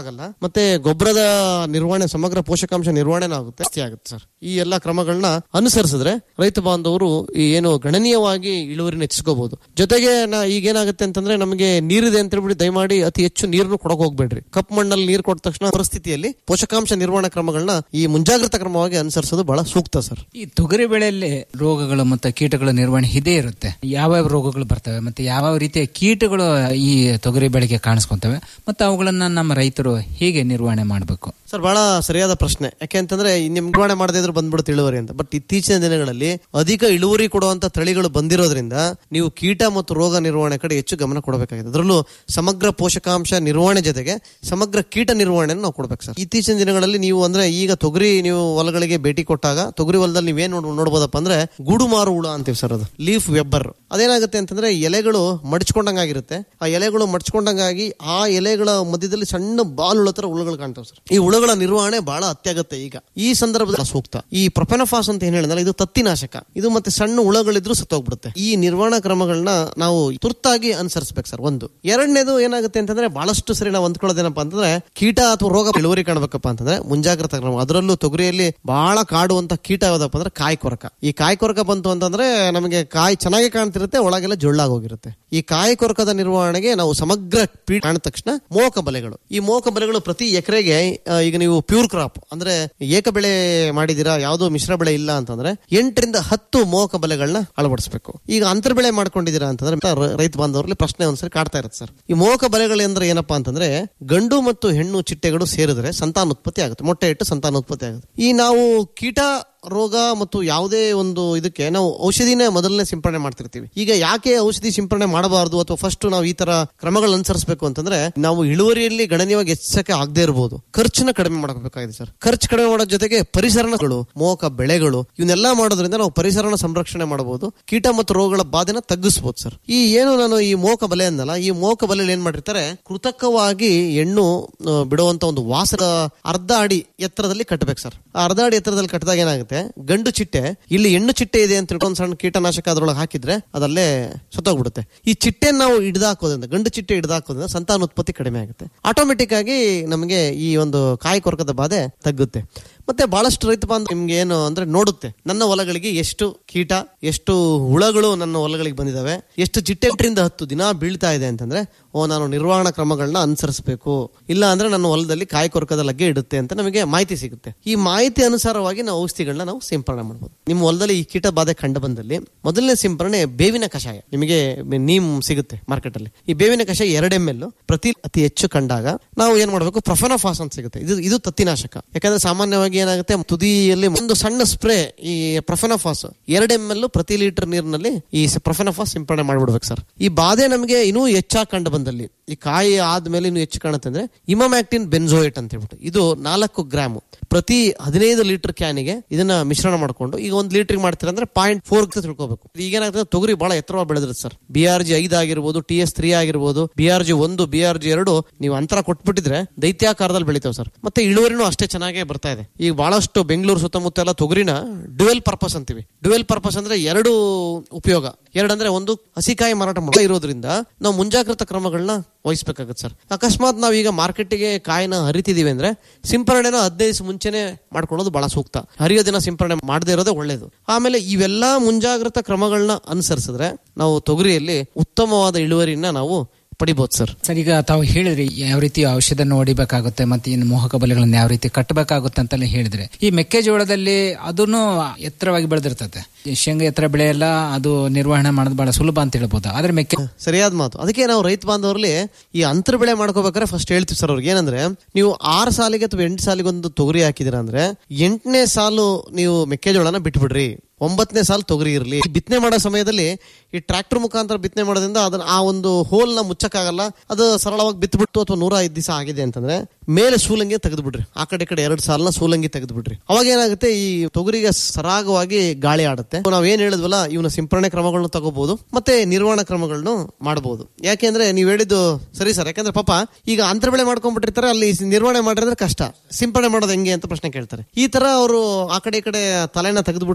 ಮತ್ತೆ ಗೊಬ್ಬರದ ನಿರ್ವಹಣೆ ಸಮಗ್ರ ಪೋಷಕಾಂಶ ನಿರ್ವಹಣೆ ಆಗುತ್ತೆ ಜಾಸ್ತಿ ಆಗುತ್ತೆ ಸರ್ ಈ ಎಲ್ಲಾ ಕ್ರಮಗಳನ್ನ ಅನುಸರಿಸಿದ್ರೆ ರೈತ ಬಾಂಧವರು ಈ ಏನು ಗಣನೀಯವಾಗಿ ಇಳುವರಿನ ಹೆಚ್ಚಿಸ್ಕೋಬಹುದು ಜೊತೆಗೆ ನಾ ಈಗ ಏನಾಗುತ್ತೆ ಅಂತಂದ್ರೆ ನಮಗೆ ನೀರಿದೆ ಅಂತ ಹೇಳ್ಬಿಟ್ಟು ದಯಮಾಡಿ ಅತಿ ಹೆಚ್ಚು ನೀರನ್ನು ಕೊಡಕ್ ಹೋಗ್ಬೇಡ್ರಿ ಕಪ್ ಮಣ್ಣಲ್ಲಿ ನೀರು ಕೊಟ್ಟ ತಕ್ಷಣ ಪರಿಸ್ಥಿತಿಯಲ್ಲಿ ಪೋಷಕಾಂಶ ನಿರ್ವಹಣಾ ಕ್ರಮಗಳನ್ನ ಈ ಮುಂಜಾಗ್ರತಾ ಕ್ರಮವಾಗಿ ಅನುಸರಿಸೋದು ಬಹಳ ಸೂಕ್ತ ಸರ್ ಈ ತೊಗರಿ ಬೆಳೆಯಲ್ಲಿ ರೋಗಗಳು ಮತ್ತು ಕೀಟಗಳ ನಿರ್ವಹಣೆ ಇದೇ ಇರುತ್ತೆ ಯಾವ್ಯಾವ ರೋಗಗಳು ಬರ್ತವೆ ಮತ್ತೆ ಯಾವ ರೀತಿಯ ಕೀಟಗಳು ಈ ತೊಗರಿ ಬೆಳೆಗೆ ಕಾಣಿಸ್ಕೊಂತವೆ ಮತ್ತೆ ಅವುಗಳನ್ನ ನಮ್ಮ ರೈತರು ಹೇಗೆ ನಿರ್ವಹಣೆ ಮಾಡಬೇಕು ಸರ್ ಬಹಳ ಸರಿಯಾದ ಪ್ರಶ್ನೆ ಯಾಕೆ ಅಂತಂದ್ರೆ ಈ ನಿಮ್ ನಿರ್ವಹಣೆ ಮಾಡದೇ ಇದ್ರೆ ಬಂದ್ಬಿಡುತ್ತೆ ಇಳುವರಿ ಅಂತ ಬಟ್ ಇತ್ತೀಚಿನ ದಿನಗಳಲ್ಲಿ ಅಧಿಕ ಇಳುವರಿ ಕೊಡುವಂತ ತಳಿಗಳು ಬಂದಿರೋದ್ರಿಂದ ನೀವು ಕೀಟ ಮತ್ತು ರೋಗ ನಿರ್ವಹಣೆ ಕಡೆ ಹೆಚ್ಚು ಗಮನ ಕೊಡಬೇಕಾಗಿದೆ ಅದರಲ್ಲೂ ಸಮಗ್ರ ಪೋಷಕಾಂಶ ನಿರ್ವಹಣೆ ಜೊತೆಗೆ ಸಮಗ್ರ ಕೀಟ ನಿರ್ವಹಣೆ ನಾವು ಕೊಡ್ಬೇಕು ಸರ್ ಇತ್ತೀಚಿನ ದಿನಗಳಲ್ಲಿ ನೀವು ಅಂದ್ರೆ ಈಗ ತೊಗರಿ ನೀವು ಹೊಲಗಳಿಗೆ ಭೇಟಿ ಕೊಟ್ಟಾಗ ತೊಗರಿ ಹೊಲದಲ್ಲಿ ನೀವೇನ್ ನೋಡ್ ನೋಡ್ಬೋದಪ್ಪ ಅಂದ್ರೆ ಗೂಡು ಮಾರು ಹುಳ ಅಂತೀವಿ ಸರ್ ಅದು ಲೀಫ್ ವೆಬ್ಬರ್ ಅದೇನಾಗುತ್ತೆ ಅಂತಂದ್ರೆ ಎಲೆಗಳು ಮಡಚ್ಕೊಂಡಂಗಾಗಿರುತ್ತೆ ಆ ಎಲೆಗಳು ಮಡಚ್ಕೊಂಡಂಗಾಗಿ ಆ ಎಲೆಗಳ ಮಧ್ಯದಲ್ಲಿ ಸಣ್ಣ ಬಾಲ್ ಹುಳ ತರ ಹುಳುಗಳು ಕಾಣ್ತಾವೆ ಸರ್ ಈ ಹುಳುಗಳ ನಿರ್ವಹಣೆ ಬಹಳ ಅತ್ಯಗತ್ಯ ಈಗ ಈ ಸಂದರ್ಭದಲ್ಲಿ ಸೂಕ್ತ ಈ ಪ್ರೊಪೆನಫಾಸ್ ಅಂತ ಏನ್ ಹೇಳಿದ್ರೆ ಇದು ತತ್ತಿನಾಶಕ ಇದು ಮತ್ತೆ ಸಣ್ಣ ಹುಳಗಳಿದ್ರು ಸತ್ತೋಗ್ಬಿಡುತ್ತೆ ಈ ನಿರ್ವಹಣಾ ಕ್ರಮಗಳನ್ನ ನಾವು ತುರ್ತಾಗಿ ಅನುಸರಿಸಬೇಕು ಸರ್ ಒಂದು ಎರಡನೇದು ಏನಾಗುತ್ತೆ ಅಂತಂದ್ರೆ ಬಹಳಷ್ಟು ಸರಿ ನಾವು ಅಂದ್ಕೊಳ್ಳೋದೇನಪ್ಪ ಅಂತಂದ್ರೆ ಕೀಟ ಅಥವಾ ರೋಗ ಇಳುವರಿ ಕಾಣಬೇಕಪ್ಪ ಅಂತಂದ್ರೆ ಮುಂಜಾಗ್ರತಾ ಕ್ರಮ ಅದರಲ್ಲೂ ತೊಗರಿಯಲ್ಲಿ ಬಹಳ ಕಾಡುವಂತ ಕೀಟ ಯಾವ್ದಪ್ಪ ಅಂದ್ರೆ ಕಾಯಿ ಕೊರಕ ಈ ಕಾಯಿ ಕೊರಕ ಬಂತು ಅಂತಂದ್ರೆ ನಮಗೆ ಕಾಯಿ ಚೆನ್ನಾಗಿ ಕಾಣ್ತಿರುತ್ತೆ ಒಳಗೆಲ್ಲ ಜೊಳ್ಳಾಗೋಗಿರುತ್ತೆ ಈ ಕಾಯಿ ಕೊರಕದ ನಿರ್ವಹಣೆಗೆ ನಾವು ಸಮಗ್ರ ಪೀಡ್ ಕಾಣಿದ ತಕ್ಷಣ ಮೋಕ ಬಲೆಗಳು ಈ ಮೋಕ ಬಲೆಗಳು ಪ್ರತಿ ಎಕರೆಗೆ ಈಗ ನೀವು ಪ್ಯೂರ್ ಕ್ರಾಪ್ ಅಂದ್ರೆ ಏಕ ಬೆಳೆ ಮಾಡಿದಿರಾ ಯಾವುದೋ ಮಿಶ್ರ ಬೆಳೆ ಇಲ್ಲ ಅಂತಂದ್ರೆ ಎಂಟರಿಂದ ಹತ್ತು ಮೋಕ ಬಲೆಗಳನ್ನ ಅಳವಡಿಸಬೇಕು ಈಗ ಅಂತರ್ ಬೆಳೆ ಮಾಡ್ಕೊಂಡಿದ್ದೀರಾ ಅಂತಂದ್ರೆ ರ- ರೈತ ಬಾಂಧವರಲ್ಲಿ ಪ್ರಶ್ನೆ ಒಂದ್ಸರಿ ಕಾಡ್ತಾ ಇರುತ್ತೆ ಸರ್ ಈ ಮೋಕ ಬಲೆಗಳು ಅಂದ್ರೆ ಏನಪ್ಪಾ ಅಂತಂದ್ರೆ ಗಂಡು ಮತ್ತು ಹೆಣ್ಣು ಚಿಟ್ಟೆಗಳು ಸೇರಿದ್ರೆ ಸಂತಾನೋತ್ಪತ್ತಿ ಆಗುತ್ತೆ ಮೊಟ್ಟೆ ಇಟ್ಟು ಸಂತಾನೋತ್ಪತ್ತಿ ಆಗುತ್ತೆ ಈ ನಾವು ಕೀಟ ರೋಗ ಮತ್ತು ಯಾವುದೇ ಒಂದು ಇದಕ್ಕೆ ನಾವು ಔಷಧಿನೇ ಮೊದಲನೇ ಸಿಂಪಡಣೆ ಮಾಡ್ತಿರ್ತೀವಿ ಈಗ ಯಾಕೆ ಔಷಧಿ ಸಿಂಪಡಣೆ ಮಾಡಬಾರದು ಅಥವಾ ಫಸ್ಟ್ ನಾವು ಈ ತರ ಕ್ರಮಗಳು ಅನುಸರಿಸಬೇಕು ಅಂತಂದ್ರೆ ನಾವು ಇಳುವರಿಯಲ್ಲಿ ಗಣನೀಯವಾಗಿ ಹೆಚ್ಚಕ್ಕೆ ಆಗದೆ ಇರಬಹುದು ಖರ್ಚನ್ನ ಕಡಿಮೆ ಮಾಡಬೇಕಾಗಿದೆ ಸರ್ ಖರ್ಚು ಕಡಿಮೆ ಮಾಡೋ ಜೊತೆಗೆ ಪರಿಸರಗಳು ಮೋಕ ಬೆಳೆಗಳು ಇವನ್ನೆಲ್ಲ ಮಾಡೋದ್ರಿಂದ ನಾವು ಪರಿಸರನ ಸಂರಕ್ಷಣೆ ಮಾಡಬಹುದು ಕೀಟ ಮತ್ತು ರೋಗಗಳ ಬಾಧೆನ ತಗ್ಗಿಸಬಹುದು ಸರ್ ಈ ಏನು ನಾನು ಈ ಮೋಕ ಬಲೆ ಅಂದಲ್ಲ ಈ ಮೋಕ ಬಲೆಯಲ್ಲಿ ಏನ್ ಮಾಡಿರ್ತಾರೆ ಕೃತಕವಾಗಿ ಹೆಣ್ಣು ಆ, ಬಿಡುವಂತ ಒಂದು ವಾಸದ ಅರ್ಧ ಅಡಿ ಎತ್ತರದಲ್ಲಿ ಕಟ್ಟಬೇಕು ಸರ್ ಆ ಅರ್ಧ ಅಡಿ ಎತ್ತರದಲ್ಲಿ ಕಟ್ಟಿದಾಗ ಏನಾಗುತ್ತೆ ಗಂಡು ಚಿಟ್ಟೆ ಇಲ್ಲಿ ಹೆಣ್ಣು ಚಿಟ್ಟೆ ಇದೆ ಅಂತ ತಿಳ್ಕೊಂಡು ಸಣ್ಣ ಕೀಟನಾಶಕ ಅದ್ರೊಳಗೆ ಹಾಕಿದ್ರೆ ಅದಲ್ಲೇ ಸತ್ತೋಗ್ಬಿಡುತ್ತೆ ಈ ಚಿಟ್ಟೆ ನಾವು ಹಿಡಿದಾಕೋದ್ರಿಂದ ಗಂಡು ಚಿಟ್ಟೆ ಹಿಡಿದಾಕೋದ್ರಿಂದ ಸಂತಾನೋತ್ಪತ್ತಿ ಕಡಿಮೆ ಆಗುತ್ತೆ ಆಟೋಮೆಟಿಕ್ ಆಗಿ ನಮಗೆ ಈ ಒಂದು ಕಾಯಿ ಕೊರಕದ ಬಾಧೆ ತಗ್ಗುತ್ತೆ ಮತ್ತೆ ಬಹಳಷ್ಟು ರೈತ ಬಾಂಧವ ನಿಮ್ಗೆ ಏನು ಅಂದ್ರೆ ನೋಡುತ್ತೆ ನನ್ನ ಹೊಲಗಳಿಗೆ ಎಷ್ಟು ಕೀಟ ಎಷ್ಟು ಹುಳಗಳು ನನ್ನ ಹೊಲಗಳಿಗೆ ಬಂದಿದಾವೆ ಎಷ್ಟು ಚಿಟ್ಟೆಟ್ರಿಂದ ಹತ್ತು ದಿನ ಬೀಳ್ತಾ ಇದೆ ಅಂತಂದ್ರೆ ಓ ನಾನು ನಿರ್ವಹಣಾ ಕ್ರಮಗಳನ್ನ ಅನುಸರಿಸಬೇಕು ಇಲ್ಲ ಅಂದ್ರೆ ನನ್ನ ಹೊಲದಲ್ಲಿ ಕಾಯಿ ಕೊರಕದ ಲಗ್ಗೆ ಇಡುತ್ತೆ ಅಂತ ನಮಗೆ ಮಾಹಿತಿ ಸಿಗುತ್ತೆ ಈ ಮಾಹಿತಿ ಅನುಸಾರವಾಗಿ ನಾವು ಔಷಧಿಗಳನ್ನ ನಾವು ಸಿಂಪರಣೆ ಮಾಡಬಹುದು ನಿಮ್ಮ ಹೊಲದಲ್ಲಿ ಈ ಕೀಟ ಬಾಧೆ ಕಂಡು ಬಂದಲ್ಲಿ ಮೊದಲನೇ ಸಿಂಪರಣೆ ಬೇವಿನ ಕಷಾಯ ನಿಮಗೆ ನೀಮ್ ಸಿಗುತ್ತೆ ಮಾರ್ಕೆಟ್ ಅಲ್ಲಿ ಈ ಬೇವಿನ ಕಷಾಯ ಎರಡು ಎಂ ಎಲ್ ಪ್ರತಿ ಅತಿ ಹೆಚ್ಚು ಕಂಡಾಗ ನಾವು ಏನ್ ಮಾಡಬೇಕು ಪ್ರೊಫೆನೋಫಾಸ್ ಅಂತ ಸಿಗುತ್ತೆ ಇದು ಇದು ತತ್ತಿನಾಶಕ ಯಾಕಂದ್ರೆ ಸಾಮಾನ್ಯವಾಗಿ ಏನಾಗುತ್ತೆ ತುದಿಯಲ್ಲಿ ಒಂದು ಸಣ್ಣ ಸ್ಪ್ರೇ ಈ ಪ್ರೊಫೆನೋಫಾಸ್ ಎರಡು ಎಂ ಎಲ್ ಪ್ರತಿ ಲೀಟರ್ ನೀರಿನಲ್ಲಿ ಈ ಪ್ರೊಫೆನೋಫಾಸ್ ಸಿಂಪರಣೆ ಮಾಡ್ಬಿಡ್ಬೇಕು ಸರ್ ಈ ಬಾಧೆ ನಮಗೆ ಇನ್ನೂ ಹೆಚ್ಚಾಗಿ ಕಂಡು ಬಂದಲ್ಲಿ ಈ ಕಾಯಿ ಆದ್ಮೇಲೆ ಇನ್ನು ಹೆಚ್ಚು ಕಾಣುತ್ತೆ ಅಂದ್ರೆ ಇಮಮ್ಯಾಕ್ಟಿನ್ ಬೆನ್ಸೋಯೇಟ್ ಅಂತ ಹೇಳ್ಬಿಟ್ಟು ಇದು ನಾಲ್ಕು ಗ್ರಾಮ್ ಪ್ರತಿ ಹದಿನೈದು ಲೀಟರ್ ಕ್ಯಾನಿಗೆ ಇದನ್ನ ಮಿಶ್ರಣ ಮಾಡ್ಕೊಂಡು ಈಗ ಒಂದು ಲೀಟರ್ ಮಾಡ್ತೀರ ಅಂದ್ರೆ ಪಾಯಿಂಟ್ ಫೋರ್ ತಿಳ್ಕೊಬೇಕು ಈಗ ಏನಾಗ್ತದೆ ತೊಗರಿ ಬಹಳ ಎತ್ತರವಾಗಿ ಬೆಳೆದ್ರೆ ಸರ್ ಬಿ ಆರ್ ಜಿ ಐದು ಆಗಿರ್ಬೋದು ಟಿ ಎಸ್ ತ್ರೀ ಆಗಿರ್ಬೋದು ಬಿ ಆರ್ ಜಿ ಒಂದು ಬಿ ಆರ್ ಜಿ ಎರಡು ನೀವು ಅಂತರ ಕೊಟ್ಬಿಟ್ಟಿದ್ರೆ ದೈತ್ಯಾಕಾರದಲ್ಲಿ ಬೆಳಿತಾವೆ ಸರ್ ಮತ್ತೆ ಇಳುವರಿನೂ ಅಷ್ಟೇ ಚೆನ್ನಾಗೇ ಬರ್ತಾ ಇದೆ ಈಗ ಬಹಳಷ್ಟು ಬೆಂಗಳೂರು ಸುತ್ತಮುತ್ತ ಎಲ್ಲ ತೊಗರಿನ ಡ್ಯುವೆಲ್ ಪರ್ಪಸ್ ಅಂತೀವಿ ಡ್ಯುವೆಲ್ ಪರ್ಪಸ್ ಅಂದ್ರೆ ಎರಡು ಉಪಯೋಗ ಎರಡಂದ್ರೆ ಒಂದು ಹಸಿಕಾಯಿ ಮಾರಾಟ ಮಾಡ ಇರೋದ್ರಿಂದ ನಾವು ಮುಂಜಾಗ್ರತಾ ಕ್ರಮಗಳನ್ನ ವಹಿಸ್ಬೇಕಾಗತ್ತೆ ಸರ್ ಅಕಸ್ಮಾತ್ ನಾವು ಈಗ ಮಾರ್ಕೆಟ್ಗೆ ಕಾಯಿನ ಹರಿತಿದೀವಿ ಅಂದ್ರೆ ಸಿಂಪರಣೆನ ಹದಿನೈದು ದಿವಸ ಮುಂಚೆನೆ ಮಾಡ್ಕೊಳ್ಳೋದು ಬಹಳ ಸೂಕ್ತ ಹರಿಯೋ ದಿನ ಸಿಂಪರಣೆ ಮಾಡದೇ ಇರೋದೇ ಒಳ್ಳೇದು ಆಮೇಲೆ ಇವೆಲ್ಲಾ ಮುಂಜಾಗ್ರತಾ ಕ್ರಮಗಳನ್ನ ಅನುಸರಿಸಿದ್ರೆ ನಾವು ತೊಗರಿಯಲ್ಲಿ ಉತ್ತಮವಾದ ಇಳುವರಿನ ನಾವು ಪಡಿಬಹುದು ಸರ್ ಸರ್ ಈಗ ತಾವು ಹೇಳಿದ್ರಿ ಯಾವ ರೀತಿ ಔಷಧನ ಹೊಡಿಬೇಕಾಗುತ್ತೆ ಮತ್ತೆ ಇನ್ನು ಮೋಹಕ ಬಲೆಗಳನ್ನ ಯಾವ ರೀತಿ ಕಟ್ಟಬೇಕಾಗುತ್ತೆ ಅಂತೆಲ್ಲ ಹೇಳಿದ್ರೆ ಈ ಮೆಕ್ಕೆಜೋಳದಲ್ಲಿ ಅದನ್ನು ಎತ್ತರವಾಗಿ ಬೆಳೆದಿರ್ತದೆ ಈ ಶೇಂಗಾ ಎತ್ತರ ಬೆಳೆ ಎಲ್ಲ ಅದು ನಿರ್ವಹಣೆ ಮಾಡೋದು ಬಹಳ ಸುಲಭ ಅಂತ ಹೇಳ್ಬೋದು ಆದ್ರೆ ಮೆಕ್ಕೆ ಸರಿಯಾದ ಮಾತು ಅದಕ್ಕೆ ನಾವು ರೈತ ಬಾಂಧವರಲ್ಲಿ ಈ ಅಂತರ ಬೆಳೆ ಮಾಡ್ಕೋಬೇಕಾದ್ರೆ ಫಸ್ಟ್ ಹೇಳ್ತೀವಿ ಸರ್ ಅವ್ರಿಗೆ ಏನಂದ್ರೆ ನೀವು ಆರು ಸಾಲಿಗೆ ಅಥವಾ ಎಂಟು ಸಾಲಿಗೆ ಒಂದು ತೊಗರಿ ಹಾಕಿದಿರ ಅಂದ್ರೆ ಎಂಟನೇ ಸಾಲು ನೀವು ಮೆಕ್ಕೆಜೋಳನ ಬಿಟ್ಬಿಡ್ರಿ ಒಂಬತ್ತನೇ ಸಾಲು ತೊಗರಿ ಇರಲಿ ಬಿತ್ತನೆ ಮಾಡೋ ಸಮಯದಲ್ಲಿ ಈ ಟ್ರ್ಯಾಕ್ಟರ್ ಮುಖಾಂತರ ಬಿತ್ತನೆ ಮಾಡೋದ್ರಿಂದ ಅದನ್ನ ಆ ಒಂದು ಹೋಲ್ ನ ಮುಚ್ಚಕ್ಕಾಗಲ್ಲ ಅದು ಸರಳವಾಗಿ ಬಿತ್ಬಿಟ್ಟು ಅಥವಾ ನೂರ ಐದು ದಿವಸ ಆಗಿದೆ ಅಂತಂದ್ರೆ ಮೇಲೆ ಸೂಲಂಗಿ ತೆಗೆದು ಬಿಡ್ರಿ ಆ ಕಡೆ ಈ ಕಡೆ ಎರಡು ಸಾಲನ ಸೂಲಂಗಿ ತೆಗೆದು ಬಿಡ್ರಿ ಅವಾಗ ಏನಾಗುತ್ತೆ ಈ ತೊಗರಿಗೆ ಸರಾಗವಾಗಿ ಗಾಳಿ ಆಡುತ್ತೆ ನಾವ್ ಏನ್ ಹೇಳಿದ್ವಲ್ಲ ಇವನ ಸಿಂಪರಣೆ ಕ್ರಮಗಳನ್ನ ತಗೋಬಹುದು ಮತ್ತೆ ನಿರ್ವಹಣಾ ಕ್ರಮಗಳನ್ನು ಮಾಡಬಹುದು ಯಾಕೆಂದ್ರೆ ನೀವ್ ಹೇಳಿದ್ದು ಸರಿ ಸರ್ ಯಾಕಂದ್ರೆ ಪಾಪ ಈಗ ಅಂತರ ಬೆಳೆ ಮಾಡ್ಕೊಂಡ್ಬಿಟ್ಟಿರ್ತಾರೆ ಅಲ್ಲಿ ನಿರ್ವಹಣೆ ಮಾಡಿದ್ರೆ ಕಷ್ಟ ಸಿಂಪರಣೆ ಮಾಡೋದು ಹೆಂಗೆ ಅಂತ ಪ್ರಶ್ನೆ ಕೇಳ್ತಾರೆ ಈ ತರ ಅವರು ಆ ಕಡೆ ಈ ಕಡೆ ತಲೆನ ತೆಗೆದ್ಬಿಟ್ರೆ ಏನೋ ನಮ್ಮ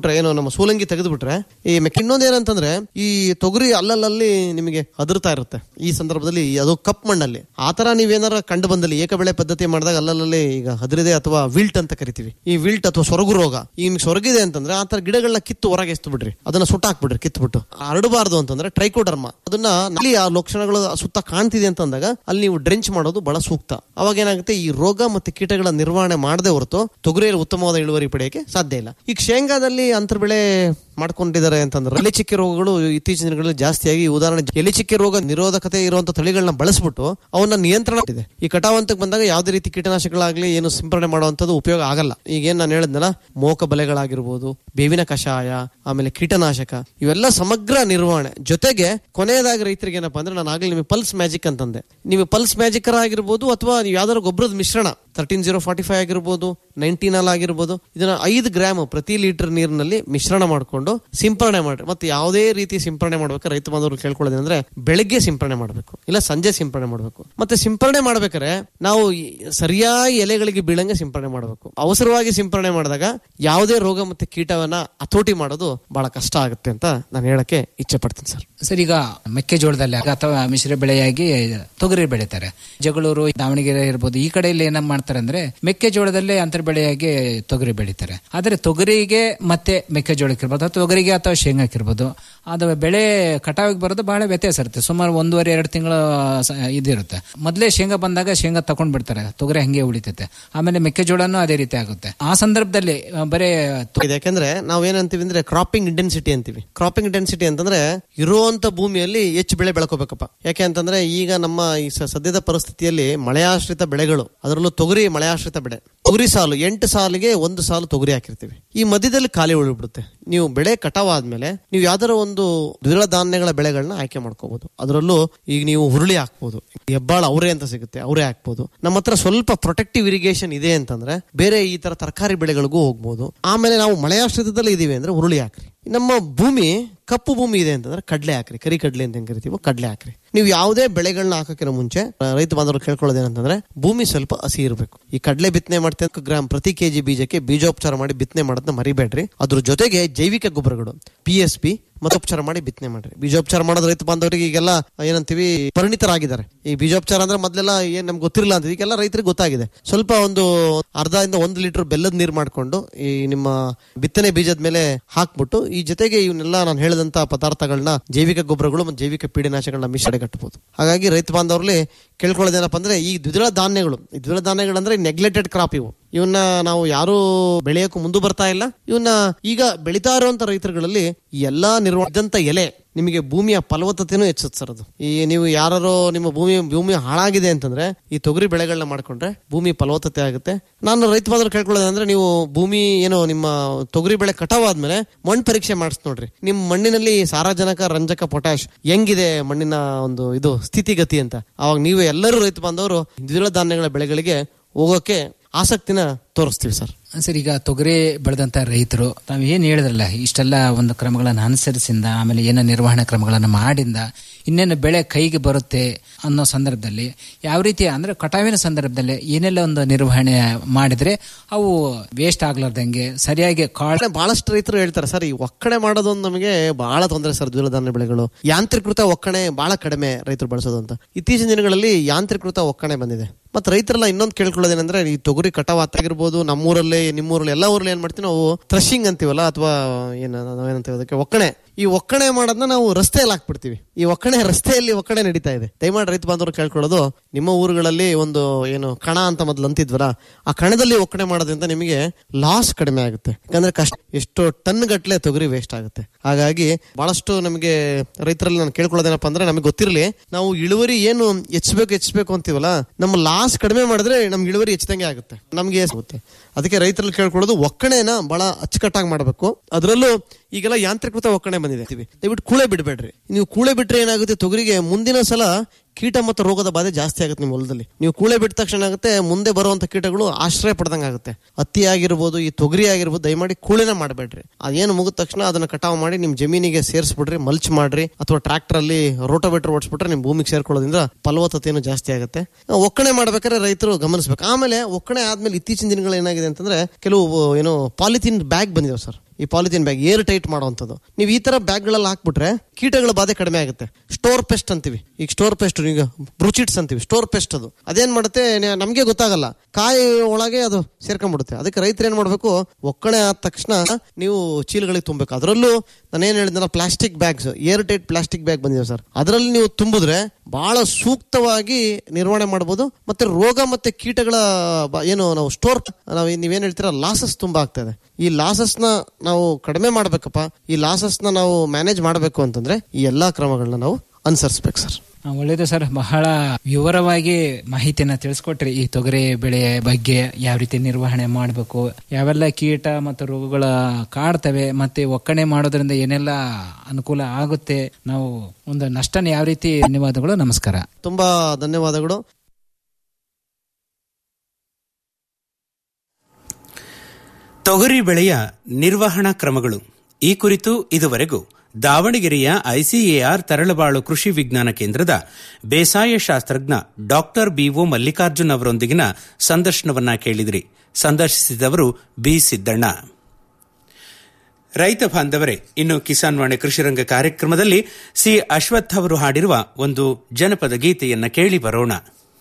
ನಮ್ಮ ಸೂಲಂಗಿ ತೆಗೆದುಬಿಟ್ರೆ ಈ ಮೆಕ್ಕೆ ಇನ್ನೊಂದು ಏನಂತಂದ್ರೆ ಈ ತೊಗರಿ ಅಲ್ಲಲ್ಲಿ ನಿಮಗೆ ಅದುರ್ತಾ ಇರುತ್ತೆ ಈ ಸಂದರ್ಭದಲ್ಲಿ ಅದು ಕಪ್ ಮಣ್ಣಲ್ಲಿ ಆ ತರ ನೀವೇನಾರ ಕಂಡು ಬಂದಲ್ಲಿ ಏಕಬೆಳೆ ಪದ್ಧತಿ ಮಾಡಿದಾಗ ಅಲ್ಲಲ್ಲಿ ಈಗ ಹದಿರಿದೆ ಅಥವಾ ವಿಲ್ಟ್ ಅಂತ ಕರಿತೀವಿ ಈ ವಿಲ್ಟ್ ಅಥವಾ ಸೊರಗು ರೋಗ ಈ ನಿಮ್ಗೆ ಸೊರಗಿದೆ ಅಂತಂದ್ರೆ ಆ ತರ ಗಿಡಗಳನ್ನ ಕಿತ್ತು ಹೊರಗೆ ಎಸ್ತು ಬಿಡ್ರಿ ಅದನ್ನ ಸುಟ್ಟಾಕ್ಬಿಡ್ರಿ ಕಿತ್ಬಿಟ್ಟು ಹರಡಬಾರ್ದು ಅಂತಂದ್ರೆ ಟ್ರೈಕೋಡರ್ಮ ಅದನ್ನ ಅಲ್ಲಿ ಆ ಲಕ್ಷಣಗಳು ಸುತ್ತ ಕಾಣ್ತಿದೆ ಅಂತ ಅಂದಾಗ ಅಲ್ಲಿ ನೀವು ಡ್ರೆಂಚ್ ಮಾಡೋದು ಬಹಳ ಸೂಕ್ತ ಅವಾಗ ಏನಾಗುತ್ತೆ ಈ ರೋಗ ಮತ್ತೆ ಕೀಟಗಳ ನಿರ್ವಹಣೆ ಮಾಡದೆ ಹೊರತು ತೊಗರಿಯಲ್ಲಿ ಉತ್ತಮವಾದ ಇಳುವರಿ ಪಡೆಯಕ್ಕೆ ಸಾಧ್ಯ ಇಲ್ಲ ಈಗ ಶೇಂಗಾದಲ್ಲಿ ಅಂತರ್ ಬೆಳೆ ಮಾಡ್ಕೊಂಡಿದ್ದಾರೆ ಅಂತಂದ್ರೆ ಎಲೆ ಚಿಕ್ಕೆ ರೋಗಗಳು ಇತ್ತೀಚಿನ ದಿನಗಳಲ್ಲಿ ಜಾಸ್ತಿಯಾಗಿ ಉದಾಹರಣೆ ಎಲೆ ಚಿಕ್ಕೆ ರೋಗ ನಿರೋಧಕತೆ ಇರುವಂತ ತಳಿಗಳನ್ನ ಬಳಸ್ಬಿಟ್ಟು ಅವನ್ನ ನಿಯಂತ್ರಣ ಇದೆ ಈ ಕಟಾವಂತಕ್ಕೆ ಬಂದಾಗ ಯಾವುದೇ ರೀತಿ ಕೀಟನಾಶಕಗಳಾಗ್ಲಿ ಏನು ಸಿಂಪರಣೆ ಮಾಡುವಂತದ್ದು ಉಪಯೋಗ ಆಗಲ್ಲ ಈಗ ಏನ್ ನಾನು ಹೇಳಿದ್ನಲ್ಲ ಮೋಕ ಬಲೆಗಳಾಗಿರ್ಬೋದು ಬೇವಿನ ಕಷಾಯ ಆಮೇಲೆ ಕೀಟನಾಶಕ ಇವೆಲ್ಲ ಸಮಗ್ರ ನಿರ್ವಹಣೆ ಜೊತೆಗೆ ಕೊನೆಯದಾಗಿ ರೈತರಿಗೆ ಏನಪ್ಪಾ ಅಂದ್ರೆ ನಾನು ಆಗ್ಲೇ ನಿಮಗೆ ಪಲ್ಸ್ ಮ್ಯಾಜಿಕ್ ಅಂತಂದೆ ನೀವು ಪಲ್ಸ್ ಮ್ಯಾಜಿಕರ್ ಆಗಿರ್ಬೋದು ಅಥವಾ ನೀವು ಯಾವ್ದಾದ್ರು ಗೊಬ್ಬರದ ಮಿಶ್ರಣ ತರ್ಟೀನ್ ಜೀರೋ ಫಾರ್ಟಿ ಫೈವ್ ಆಗಿರ್ಬೋದು ನೈನ್ಟೀನ್ ಅಲ್ ಆಗಿರ್ಬೋದು ಇದನ್ನ ಐದು ಗ್ರಾಮ್ ಪ್ರತಿ ಲೀಟರ್ ನೀರಿನಲ್ಲಿ ಮಿಶ್ರಣ ಮಾಡಿಕೊಂಡು ಸಿಂಪರಣೆ ಮಾಡ್ರಿ ಮತ್ತೆ ಯಾವುದೇ ರೀತಿ ಸಿಂಪರಣೆ ಮಾಡ್ಬೇಕು ರೈತ ಬಾಂಧವರು ಕೇಳ್ಕೊಳ್ಳೋದಂದ್ರೆ ಬೆಳಗ್ಗೆ ಸಿಂಪರಣೆ ಮಾಡಬೇಕು ಇಲ್ಲ ಸಂಜೆ ಸಿಂಪರಣೆ ಮಾಡಬೇಕು ಮತ್ತೆ ಸಿಂಪರಣೆ ಮಾಡ್ಬೇಕಾದ್ರೆ ನಾವು ಈ ಸರಿಯಾಗಿ ಎಲೆಗಳಿಗೆ ಬೀಳಂಗೆ ಸಿಂಪರಣೆ ಮಾಡಬೇಕು ಅವಸರವಾಗಿ ಸಿಂಪರಣೆ ಮಾಡಿದಾಗ ಯಾವುದೇ ರೋಗ ಮತ್ತೆ ಕೀಟವನ್ನ ಹತೋಟಿ ಮಾಡೋದು ಬಹಳ ಕಷ್ಟ ಆಗುತ್ತೆ ಅಂತ ನಾನು ಹೇಳಕ್ಕೆ ಇಚ್ಛೆ ಪಡ್ತೀನಿ ಸರ್ ಸರ್ ಈಗ ಮೆಕ್ಕೆಜೋಳದಲ್ಲಿ ಅಥವಾ ಮಿಶ್ರ ಬೆಳೆಯಾಗಿ ತೊಗರಿ ಬೆಳೀತಾರೆ ಜಗಳೂರು ದಾವಣಗೆರೆ ಇರ್ಬೋದು ಈ ಕಡೆಯಲ್ಲಿ ಏನ ಮಾಡ್ತಾರೆ ಅಂದ್ರೆ ಮೆಕ್ಕೆಜೋಳದಲ್ಲೇ ಅಂತರ್ ಬೆಳೆಯಾಗಿ ತೊಗರಿ ಬೆಳೀತಾರೆ ಆದ್ರೆ ತೊಗರಿಗೆ ಮತ್ತೆ ಮೆಕ್ಕೆಜೋಳಕ್ಕೆ ಇರ್ಬೋದು ಅಥವಾ ತೊಗರಿಗೆ ಅಥವಾ ಶೇಂಗಾಕ್ಕೆ ಇರ್ಬೋದು ಅದು ಬೆಳೆ ಕಟಾವಿಗೆ ಬರೋದು ಬಹಳ ವ್ಯತ್ಯಾಸ ಇರುತ್ತೆ ಸುಮಾರು ಒಂದೂವರೆ ಎರಡು ತಿಂಗಳ ಇದಿರುತ್ತೆ ಮೊದಲೇ ಶೇಂಗಾ ಬಂದಾಗ ಶೇಂಗಾ ತಕೊಂಡ್ ಬಿಡ್ತಾರೆ ತೊಗರಿ ಹಂಗೆ ಉಳಿತೈತೆ ಆಮೇಲೆ ಮೆಕ್ಕೆಜೋಳನೂ ಅದೇ ರೀತಿ ಆಗುತ್ತೆ ಆ ಸಂದರ್ಭದಲ್ಲಿ ಆ, ಬರೇ ಇದೆ ಯಾಕಂದ್ರೆ ನಾವ್ ಏನಂತೀವಿ ಅಂದ್ರೆ ಕ್ರಾಪಿಂಗ್ ಇಂಟೆನ್ಸಿಟಿ ಅಂತೀವಿ ಕ್ರಾಪಿಂಗ್ ಇಂಟೆನ್ಸಿಟಿ ಅಂತಂದ್ರೆ ಇರುವಂತ ಭೂಮಿಯಲ್ಲಿ ಹೆಚ್ಚು ಬೆಳೆ ಬೆಳ್ಕೋಬೇಕಪ್ಪ ಯಾಕೆ ಅಂತಂದ್ರೆ ಈಗ ನಮ್ಮ ಈ ಸ- ಸದ್ಯದ ಪರಿಸ್ಥಿತಿಯಲ್ಲಿ ಮಳೆಯಾಶ್ರಿತ ಬೆಳೆಗಳು ಅದರಲ್ಲೂ ತೊಗರಿ ಮಳೆಯಾಶ್ರಿತ ಬೆಳೆ ತೊಗರಿ ಸಾಲು ಎಂಟು ಸಾಲಿಗೆ ಒಂದು ಸಾಲು ತೊಗರಿ ಹಾಕಿರ್ತೀವಿ ಈ ಮಧ್ಯದಲ್ಲಿ ಖಾಲಿ ಉಳಿಬಿಡುತ್ತೆ ನೀವು ಬೆಳೆ ಕಟಾವ್ ಆದ್ಮೇಲೆ ನೀವು ಯಾವ್ದಾರ ಒಂದು ದ್ವಿದಳ ಧಾನ್ಯಗಳ ಬೆಳೆಗಳನ್ನ ಆಯ್ಕೆ ಮಾಡ್ಕೋಬಹುದು ಅದರಲ್ಲೂ ಈಗ ನೀವು ಹುರುಳಿ ಹಾಕ್ಬೋದು ಹೆಬ್ಬಾಳ ಅವರೆ ಅಂತ ಸಿಗುತ್ತೆ ಅವರೇ ಹಾಕ್ಬೋದು ನಮ್ಮ ಹತ್ರ ಸ್ವಲ್ಪ ಪ್ರೊಟೆಕ್ಟಿವ್ ಇರಿಗೇಷನ್ ಇದೆ ಅಂತಂದ್ರೆ ಬೇರೆ ಈ ತರ ತರಕಾರಿ ಬೆಳೆಗಳಿಗೂ ಹೋಗ್ಬೋದು ಆಮೇಲೆ ನಾವು ಮಳೆಯಾಶ್ರಿತದಲ್ಲಿ ಇದೀವಿ ಅಂದ್ರೆ ಹುರುಳಿ ಹಾಕ್ರಿ ನಮ್ಮ ಭೂಮಿ ಕಪ್ಪು ಭೂಮಿ ಇದೆ ಅಂತಂದ್ರೆ ಕಡ್ಲೆ ಹಾಕ್ರಿ ಕರಿ ಕಡ್ಲೆ ಅಂತ ಹೆಂಗ್ ಕರಿತೀವೋ ಕಡ್ಲೆ ಹಾಕ್ರಿ ನೀವು ಯಾವುದೇ ಬೆಳೆಗಳನ್ನ ಹಾಕಕ್ಕಿಂತ ಮುಂಚೆ ಆ, ರೈತ ಬಾಂಧವರು ಕೇಳ್ಕೊಳ್ಳೋದೇನಂತಂದ್ರೆ ಭೂಮಿ ಸ್ವಲ್ಪ ಹಸಿ ಇರಬೇಕು ಈ ಕಡ್ಲೆ ಬಿತ್ತನೆ ಮಾಡ್ತೇವೆ ಗ್ರಾಮ್ ಪ್ರತಿ ಕೆಜಿ ಬೀಜಕ್ಕೆ ಬೀಜೋಪಚಾರ ಮಾಡಿ ಬಿತ್ತನೆ ಮಾಡೋದನ್ನ ಮರಿಬೇಡ್ರಿ ಅದ್ರ ಜೊತೆಗೆ ಜೈವಿಕ ಗೊಬ್ಬರಗಳು ಪಿ ಎಸ್ ಪಿ ಮತೋಪಚಾರ ಮಾಡಿ ಬಿತ್ತನೆ ಮಾಡ್ರಿ ಬೀಜೋಪಚಾರ ಮಾಡೋದು ರೈತ ಬಾಂಧವರಿಗೆ ಈಗೆಲ್ಲ ಏನಂತೀವಿ ಪರಿಣಿತರಾಗಿದ್ದಾರೆ ಈ ಬೀಜೋಪಚಾರ ಅಂದ್ರೆ ಮೊದಲೆಲ್ಲ ಏನ್ ನಮ್ಗೆ ಗೊತ್ತಿರಲಿಲ್ಲ ಅಂತ ಈಗೆಲ್ಲ ರೈತರಿಗೆ ಗೊತ್ತಾಗಿದೆ ಸ್ವಲ್ಪ ಒಂದು ಅರ್ಧ ಇಂದ ಒಂದು ಲೀಟರ್ ಬೆಲ್ಲದ ನೀರು ಮಾಡ್ಕೊಂಡು ಈ ನಿಮ್ಮ ಬಿತ್ತನೆ ಬೀಜದ ಮೇಲೆ ಹಾಕ್ಬಿಟ್ಟು ಈ ಜೊತೆಗೆ ಇವನ್ನೆಲ್ಲ ನಾನು ಹೇಳಿದಂತ ಪದಾರ್ಥಗಳನ್ನ ಜೈವಿಕ ಗೊಬ್ಬರಗಳು ಮತ್ತು ಜೈವಿಕ ಪೀಡನಾಶಗಳನ್ನ ಮಿಶ್ರಣೆ ಕಟ್ಟಬಹುದು ಹಾಗಾಗಿ ರೈತ ಬಾಂಧವರಲ್ಲಿ ಕೇಳ್ಕೊಳ್ಳೋದೇನಪ್ಪ ಅಂದ್ರೆ ಈ ದ್ವಿದಳ ಧಾನ್ಯಗಳು ಈ ದ್ವಿದಳ ಧಾನ್ಯಗಳು ಅಂದ್ರೆ ನೆಗ್ಲೆಕ್ಟೆಡ್ ಕ್ರಾಪ್ ಇವು ಇವನ್ನ ನಾವು ಯಾರು ಬೆಳೆಯೋಕೆ ಮುಂದೆ ಬರ್ತಾ ಇಲ್ಲ ಇವನ್ನ ಈಗ ಬೆಳೀತಾ ಇರುವಂತ ರೈತರುಗಳಲ್ಲಿ ಈ ಎಲ್ಲಾ ನಿರ್ವಹಿಸಿದಂತ ಎಲೆ ನಿಮಗೆ ಭೂಮಿಯ ಫಲವತ್ತತೆನೂ ಹೆಚ್ಚುತ್ತೆ ಸರ್ ಅದು ಈ ನೀವು ಯಾರೋ ನಿಮ್ಮ ಭೂಮಿ ಭೂಮಿ ಹಾಳಾಗಿದೆ ಅಂತಂದ್ರೆ ಈ ತೊಗರಿ ಬೆಳೆಗಳನ್ನ ಮಾಡ್ಕೊಂಡ್ರೆ ಭೂಮಿ ಫಲವತ್ತತೆ ಆಗುತ್ತೆ ನಾನು ರೈತ ಬಾಂಧವರು ಕೇಳ್ಕೊಳ್ಳೋದಂದ್ರೆ ನೀವು ಭೂಮಿ ಏನೋ ನಿಮ್ಮ ತೊಗರಿ ಬೆಳೆ ಕಟಾವಾದ್ಮೇಲೆ ಮಣ್ಣು ಪರೀಕ್ಷೆ ಮಾಡಿಸ್ ನೋಡ್ರಿ ನಿಮ್ಮ ಮಣ್ಣಿನಲ್ಲಿ ಸಾರಜನಕ ರಂಜಕ ಪೊಟ್ಯಾಶ್ ಹೆಂಗಿದೆ ಮಣ್ಣಿನ ಒಂದು ಇದು ಸ್ಥಿತಿಗತಿ ಅಂತ ಅವಾಗ ನೀವು ಎಲ್ಲರೂ ರೈತ ಬಾಂಧವರು ದ್ವಿದಳ ಧಾನ್ಯಗಳ ಬೆಳೆಗಳಿಗೆ ಹೋಗೋಕೆ ಆಸಕ್ತಿನ ತೋರಿಸ್ತೀವಿ ಸರ್ ಸರ್ ಈಗ ತೊಗರಿ ಬೆಳೆದಂತ ರೈತರು ತಾವು ಏನ್ ಹೇಳಿದ್ರಲ್ಲ ಇಷ್ಟೆಲ್ಲ ಒಂದು ಕ್ರಮಗಳನ್ನು ಅನುಸರಿಸಿಂದ ಆಮೇಲೆ ಏನೋ ನಿರ್ವಹಣಾ ಕ್ರಮಗಳನ್ನು ಮಾಡಿಂದ ಇನ್ನೇನು ಬೆಳೆ ಕೈಗೆ ಬರುತ್ತೆ ಅನ್ನೋ ಸಂದರ್ಭದಲ್ಲಿ ಯಾವ ರೀತಿ ಅಂದ್ರೆ ಕಟಾವಿನ ಸಂದರ್ಭದಲ್ಲಿ ಏನೆಲ್ಲ ಒಂದು ನಿರ್ವಹಣೆ ಮಾಡಿದ್ರೆ ಅವು ವೇಸ್ಟ್ ಆಗ್ಲಾರ್ದಂಗೆ ಸರಿಯಾಗಿ ಕಾಳು ಬಹಳಷ್ಟು ರೈತರು ಹೇಳ್ತಾರೆ ಸರ್ ಈ ಒಕ್ಕಣೆ ಮಾಡೋದು ಒಂದು ನಮಗೆ ಬಹಳ ತೊಂದರೆ ಸರ್ ದ್ವಿದಳ ಧಾನ್ಯ ಬೆಳೆಗಳು ಯಾಂತ್ರೀಕೃತ ಒಕ್ಕಣೆ ಬಹಳ ಕಡಿಮೆ ರೈತರು ಬಳಸೋದು ಅಂತ ಇತ್ತೀಚಿನ ದಿನಗಳಲ್ಲಿ ಯಾಂತ್ರೀಕೃತ ಒಕ್ಕಣೆ ಬಂದಿದೆ ಮತ್ತೆ ರೈತರೆಲ್ಲ ಇನ್ನೊಂದು ಕೇಳ್ಕೊಳ್ಳೋದೇನಂದ್ರೆ ಈ ತೊಗರಿ ಕಟಾವ್ ಆಗಿರ್ಬೋದು ನಮ್ಮೂರಲ್ಲಿ ನಿಮ್ಮೂರಲ್ಲಿ ಎಲ್ಲ ಊರಲ್ಲಿ ಏನ್ ಮಾಡ್ತೀವಿ ನಾವು ಥ್ರಶಿಂಗ್ ಅಂತೀವಲ್ಲ ಅಥವಾ ಏನ ನಾವೇನಂತೀವಿ ಅದಕ್ಕೆ ಒಕ್ಕಣೆ ಈ ಒಕ್ಕಣೆ ಮಾಡೋದನ್ನ ನಾವು ರಸ್ತೆಯಲ್ಲಿ ಹಾಕ್ಬಿಡ್ತೀವಿ ಈ ಒಕ್ಕಣೆ ರಸ್ತೆಯಲ್ಲಿ ಒಕ್ಕಣೆ ನಡೀತಾ ಇದೆ ದಯಮಾಡಿ ರೈತ ಬಾಂಧವರು ಕೇಳ್ಕೊಳ್ಳೋದು ನಿಮ್ಮ ಊರುಗಳಲ್ಲಿ ಒಂದು ಏನು ಕಣ ಅಂತ ಮೊದಲು ಅಂತಿದ್ವಲ್ಲ ಆ ಕಣದಲ್ಲಿ ಒಕ್ಕಣೆ ಮಾಡೋದ್ರಿಂದ ನಿಮಗೆ ಲಾಸ್ ಕಡಿಮೆ ಆಗುತ್ತೆ ಯಾಕಂದ್ರೆ ಕಷ್ಟ ಎಷ್ಟೋ ಟನ್ ಗಟ್ಲೆ ತೊಗರಿ ವೇಸ್ಟ್ ಆಗುತ್ತೆ ಹಾಗಾಗಿ ಬಹಳಷ್ಟು ನಮಗೆ ರೈತರಲ್ಲಿ ನಾನು ಕೇಳ್ಕೊಳ್ಳೋದೇನಪ್ಪ ಅಂದ್ರೆ ನಮಗೆ ಗೊತ್ತಿರಲಿ ನಾವು ಇಳುವರಿ ಏನು ಹೆಚ್ಚಬೇಕು ಹೆಚ್ಚಬೇಕು ಅಂತೀವಲ್ಲ ನಮ್ಮ ಲಾಸ್ ಕಡಿಮೆ ಮಾಡಿದ್ರೆ ನಮ್ಗೆ ಇಳುವರಿ ಹೆಚ್ಚದಂಗೆ ಆಗುತ್ತೆ ನಮ್ಗೆ ಆಗುತ್ತೆ ಅದಕ್ಕೆ ರೈತರಲ್ಲಿ ಕೇಳ್ಕೊಳ್ಳೋದು ಒಕ್ಕಣೆನ ಬಹಳ ಅಚ್ಚುಕಟ್ಟಾಗಿ ಮಾಡಬೇಕು ಅದರಲ್ಲೂ ಈಗೆಲ್ಲ ಯಾಂತ್ರೀಕೃತ ಒಕ್ಕಣೆ ಬಂದಿದೆ ದಯವಿಟ್ಟು ಕೂಳೆ ಬಿಡಬೇಡ್ರಿ ನೀವು ಕೂಳೆ ಬಿಟ್ರೆ ಏನಾಗುತ್ತೆ ತೊಗರಿಗೆ ಮುಂದಿನ ಸಲ ಕೀಟ ಮತ್ತು ರೋಗದ ಬಾಧೆ ಜಾಸ್ತಿ ಆಗುತ್ತೆ ನಿಮ್ಮ ಹೊಲದಲ್ಲಿ ನೀವು ಕೂಳೆ ಬಿಟ್ಟ ತಕ್ಷಣ ಏನಾಗುತ್ತೆ ಮುಂದೆ ಬರುವಂತ ಕೀಟಗಳು ಆಶ್ರಯ ಪಡೆದಂಗೆ ಆಗುತ್ತೆ ಹತ್ತಿ ಆಗಿರ್ಬೋದು ಈ ತೊಗರಿ ಆಗಿರ್ಬೋದು ದಯಮಾಡಿ ಕೂಳೆನ ಮಾಡಬೇಡ್ರಿ ಅದೇನು ಮುಗಿದ ತಕ್ಷಣ ಅದನ್ನ ಕಟಾವು ಮಾಡಿ ನಿಮ್ ಜಮೀನಿಗೆ ಸೇರಿಸ್ಬಿಡ್ರಿ ಮಲ್ಚ್ ಮಾಡ್ರಿ ಅಥವಾ ಟ್ರಾಕ್ಟರ್ ಅಲ್ಲಿ ರೋಟೋವೇಟರ್ ಓಡಿಸ್ಬಿಟ್ರೆ ನಿಮ್ ಭೂಮಿಗೆ ಸೇರ್ಕೊಳ್ಳೋದ್ರಿಂದ ಫಲವತ್ತತೆಯನ್ನು ಜಾಸ್ತಿ ಆಗುತ್ತೆ ಒಕ್ಕಣೆ ಮಾಡ್ಬೇಕಾದ್ರೆ ರೈತರು ಗಮನಿಸಬೇಕು ಆಮೇಲೆ ಒಕ್ಕಣೆ ಆದ್ಮೇಲೆ ಇತ್ತೀಚಿನ ದಿನಗಳು ಏನಾಗಿದೆ ಅಂತಂದ್ರೆ ಕೆಲವು ಏನು ಪಾಲಿಥಿನ್ ಬ್ಯಾಗ್ ಬಂದಿದಾವೆ ಸರ್ ಈ ಪಾಲಿಥಿನ್ ಬ್ಯಾಗ್ ಏರ್ ಟೈಟ್ ಮಾಡುವಂಥದ್ದು ನೀವು ಈ ತರ ಬ್ಯಾಗ್ಗಳಲ್ಲಿ ಹಾಕ್ಬಿಟ್ರೆ ಕೀಟಗಳ ಬಾಧೆ ಕಡಿಮೆ ಆಗುತ್ತೆ ಸ್ಟೋರ್ ಪೆಸ್ಟ್ ಅಂತೀವಿ ಈಗ ಸ್ಟೋರ್ ಪೆಸ್ಟ್ ಈಗ ಬ್ರುಚಿಟ್ಸ್ ಅಂತೀವಿ ಸ್ಟೋರ್ ಪೆಸ್ಟ್ ಅದು ಅದೇನ್ ಮಾಡುತ್ತೆ ನ- ನಮ್ಗೆ ಗೊತ್ತಾಗಲ್ಲ ಕಾಯಿ ಒಳಗೆ ಅದು ಸೇರ್ಕೊಂಡ್ಬಿಡುತ್ತೆ ಅದಕ್ಕೆ ರೈತರು ಏನ್ ಮಾಡ್ಬೇಕು ಒಕ್ಕಣೆ ಆದ ತಕ್ಷಣ ನೀವು ಚೀಲಗಳಿಗೆ ತುಂಬಬೇಕು ಅದರಲ್ಲೂ ನಾನು ಏನ್ ಹೇಳಿದ್ನಲ್ಲ plastic bags airtight plastic bag ಬಂದಿದೆ ಸರ್ ಅದರಲ್ಲಿ ನೀವು ತುಂಬಿದ್ರೆ ಬಹಳ ಸೂಕ್ತವಾಗಿ ನಿರ್ವಹಣೆ ಮಾಡಬಹುದು ಮತ್ತೆ ರೋಗ ಮತ್ತೆ ಕೀಟಗಳ ಬ- ಏನು ನಾವು ಸ್ಟೋರ್ ನಾವು ನೀವೇನ್ ಹೇಳ್ತೀರಾ ಲಾಸಸ್ ತುಂಬಾ ಆಗ್ತದೆ ಈ ಲಾಸಸ್ ನ ನಾವು ಕಡಿಮೆ ಮಾಡ್ಬೇಕಪ್ಪ ಈ ಲಾಸಸ್ ನ ನಾವು ಮ್ಯಾನೇಜ್ ಮಾಡಬೇಕು ಅಂತಂದ್ರೆ ಈ ಎಲ್ಲಾ ಕ್ರಮಗಳನ್ನ ನಾವು ಅನುಸರಿಸ್ಬೇಕು ಸರ್ ಆ, ಒಳ್ಳೇದು ಸರ್ ಬಹಳ ವಿವರವಾಗಿ ಮಾಹಿತಿಯನ್ನ ತಿಳಿಸ್ಕೊಟ್ರಿ ಈ ತೊಗರಿ ಬೆಳೆ ಬಗ್ಗೆ ಯಾವ ರೀತಿ ನಿರ್ವಹಣೆ ಮಾಡಬೇಕು ಯಾವೆಲ್ಲ ಕೀಟ ಮತ್ತು ರೋಗಗಳ ಕಾಡ್ತವೆ ಮತ್ತೆ ಒಕ್ಕಣೆ ಮಾಡೋದ್ರಿಂದ ಏನೆಲ್ಲ ಅನುಕೂಲ ಆಗುತ್ತೆ ನಾವು ಒಂದು ನಷ್ಟನ ಯಾವ ರೀತಿ ಧನ್ಯವಾದಗಳು ನಮಸ್ಕಾರ ತುಂಬಾ ಧನ್ಯವಾದಗಳು ತೊಗರಿ ಬೆಳೆಯ ನಿರ್ವಹಣಾ ಕ್ರಮಗಳು ಈ ಕುರಿತು ಇದುವರೆಗೂ ದಾವಣಗೆರೆಯ ಐಸಿಎಆರ್ ತರಳಬಾಳು ಕೃಷಿ ವಿಜ್ಞಾನ ಕೇಂದ್ರದ ಬೇಸಾಯ ಶಾಸ್ತ್ರಜ್ಞ ಡಾಕ್ಟರ್ ಬಿಒ ಮಲ್ಲಿಕಾರ್ಜುನ್ ಅವರೊಂದಿಗಿನ ಸಂದರ್ಶನವನ್ನ ಕೇಳಿದಿರಿ ಸಂದರ್ಶಿಸಿದವರು ಬಿ ಸಿದ್ದಣ್ಣ ರೈತ ಬಾಂಧವರೇ ಇನ್ನು ಕಿಸಾನ್ ವಾಣಿ ಕೃಷಿರಂಗ ಕಾರ್ಯಕ್ರಮದಲ್ಲಿ ಸಿ ಅಶ್ವಥ್ ಅವರು ಹಾಡಿರುವ ಒಂದು ಜನಪದ ಗೀತೆಯನ್ನ ಕೇಳಿ ಬರೋಣ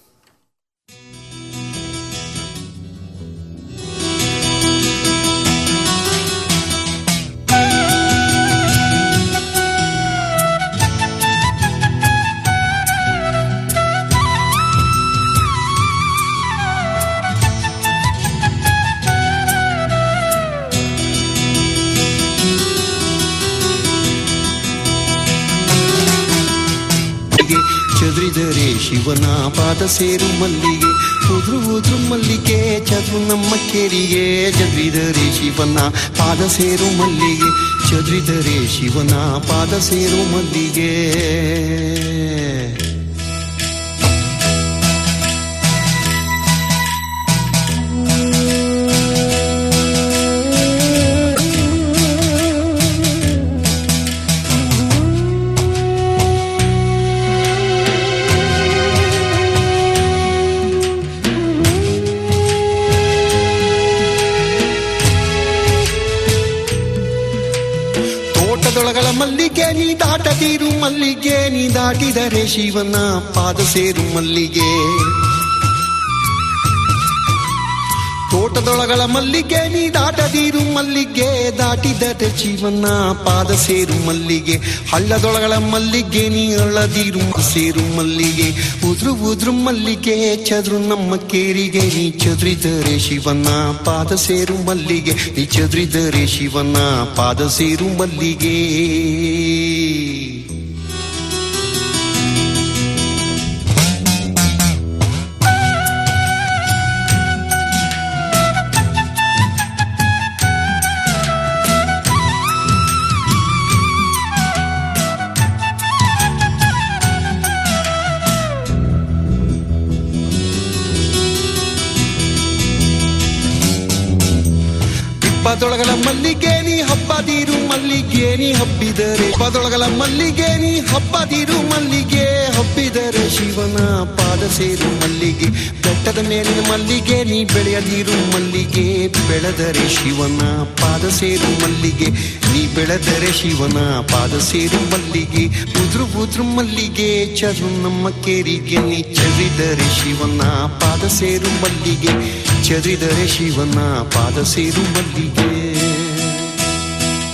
ಮಲ್ಲಿಗೆ ಚದುರಿದರೆ ಶಿವನ ಪಾದ ಸೇರು ಮಲ್ಲಿಗೆ ಉದ್ರು ಉದ್ರು ಮಲ್ಲಿಗೆ ಚದುರು ನಮ್ಮ ಕೆರಿಗೆ ಚದುರಿದರೆ ಶಿವನ ಪಾದ ಸೇರು ಮಲ್ಲಿಗೆ ಚದುರಿದರೆ ಶಿವನ ಪಾದ ಸೇರು ಮಲ್ಲಿಗೆ ತೋಟದೊಳಗಳ ಮಲ್ಲಿಗೆ ನೀ ದಾಟದಿರು ಮಲ್ಲಿಗೆ ನೀ ದಾಟಿದರೆ ಶಿವನ ಪಾದ ಸೇರು ಮಲ್ಲಿಗೆ ತೋಟದೊಳಗಳ ಮಲ್ಲಿಗೆ ನೀ ದಾಟದಿರು ಮಲ್ಲಿಗೆ ದಾಟಿದರೆ ಶಿವನ ಪಾದ ಸೇರು ಮಲ್ಲಿಗೆ ಹಳ್ಳದೊಳಗಳ ಮಲ್ಲಿಗೆ ನೀ ಅಳ್ಳದಿರು ಸೇರು ಮಲ್ಲಿಗೆ ಉದ್ರು ಉದ್ರು ಮಲ್ಲಿಗೆ ಚದ್ರು ನಮ್ಮ ಕೇರಿಗೆ ನೀ ಚದುರಿದರೆ ಶಿವನ ಪಾದ ಸೇರು ಮಲ್ಲಿಗೆ ನೀ ಚದುರಿದರೆ ಶಿವನ ಪಾದ ಸೇರು ಮಲ್ಲಿಗೆ ಹಬ್ಬದೊಳಗಲ ಮಲ್ಲಿಗೆ ನೀ ಹಬ್ಬದಿರು ಮಲ್ಲಿಗೆ ನೀ ಹಬ್ಬಿದರೆ ಹಬ್ಬದೊಳಗಲ ಮಲ್ಲಿಗೆ ನೀ ಹಬ್ಬದಿರು ಮಲ್ಲಿಗೆ ಹಬ್ಬಿದರೆ ಶಿವನ ಪಾದ ಸೇರು ಮಲ್ಲಿಗೆ ಬೆಟ್ಟದ ಮೇಲಿನ ಮಲ್ಲಿಗೆ ನೀ ಬೆಳೆಯದಿರು ಮಲ್ಲಿಗೆ ಬೆಳೆದರೆ ಶಿವನ ಪಾದ ಸೇರು ಮಲ್ಲಿಗೆ ನೀ ಬೆಳೆದರೆ ಶಿವನ ಪಾದ ಸೇರು ಮಲ್ಲಿಗೆ ಉದ್ರು ಉದ್ರು ಮಲ್ಲಿಗೆ ಚರು ನಮ್ಮ ಕೇರಿಗೆ ನೀ ಚರಿದರೆ ಶಿವನ ಪಾದ ಸೇರು ಮಲ್ಲಿಗೆ ಚರಿದರೆ ಶಿವನ ಪಾದ ಸೇರು ಮಲ್ಲಿಗೆ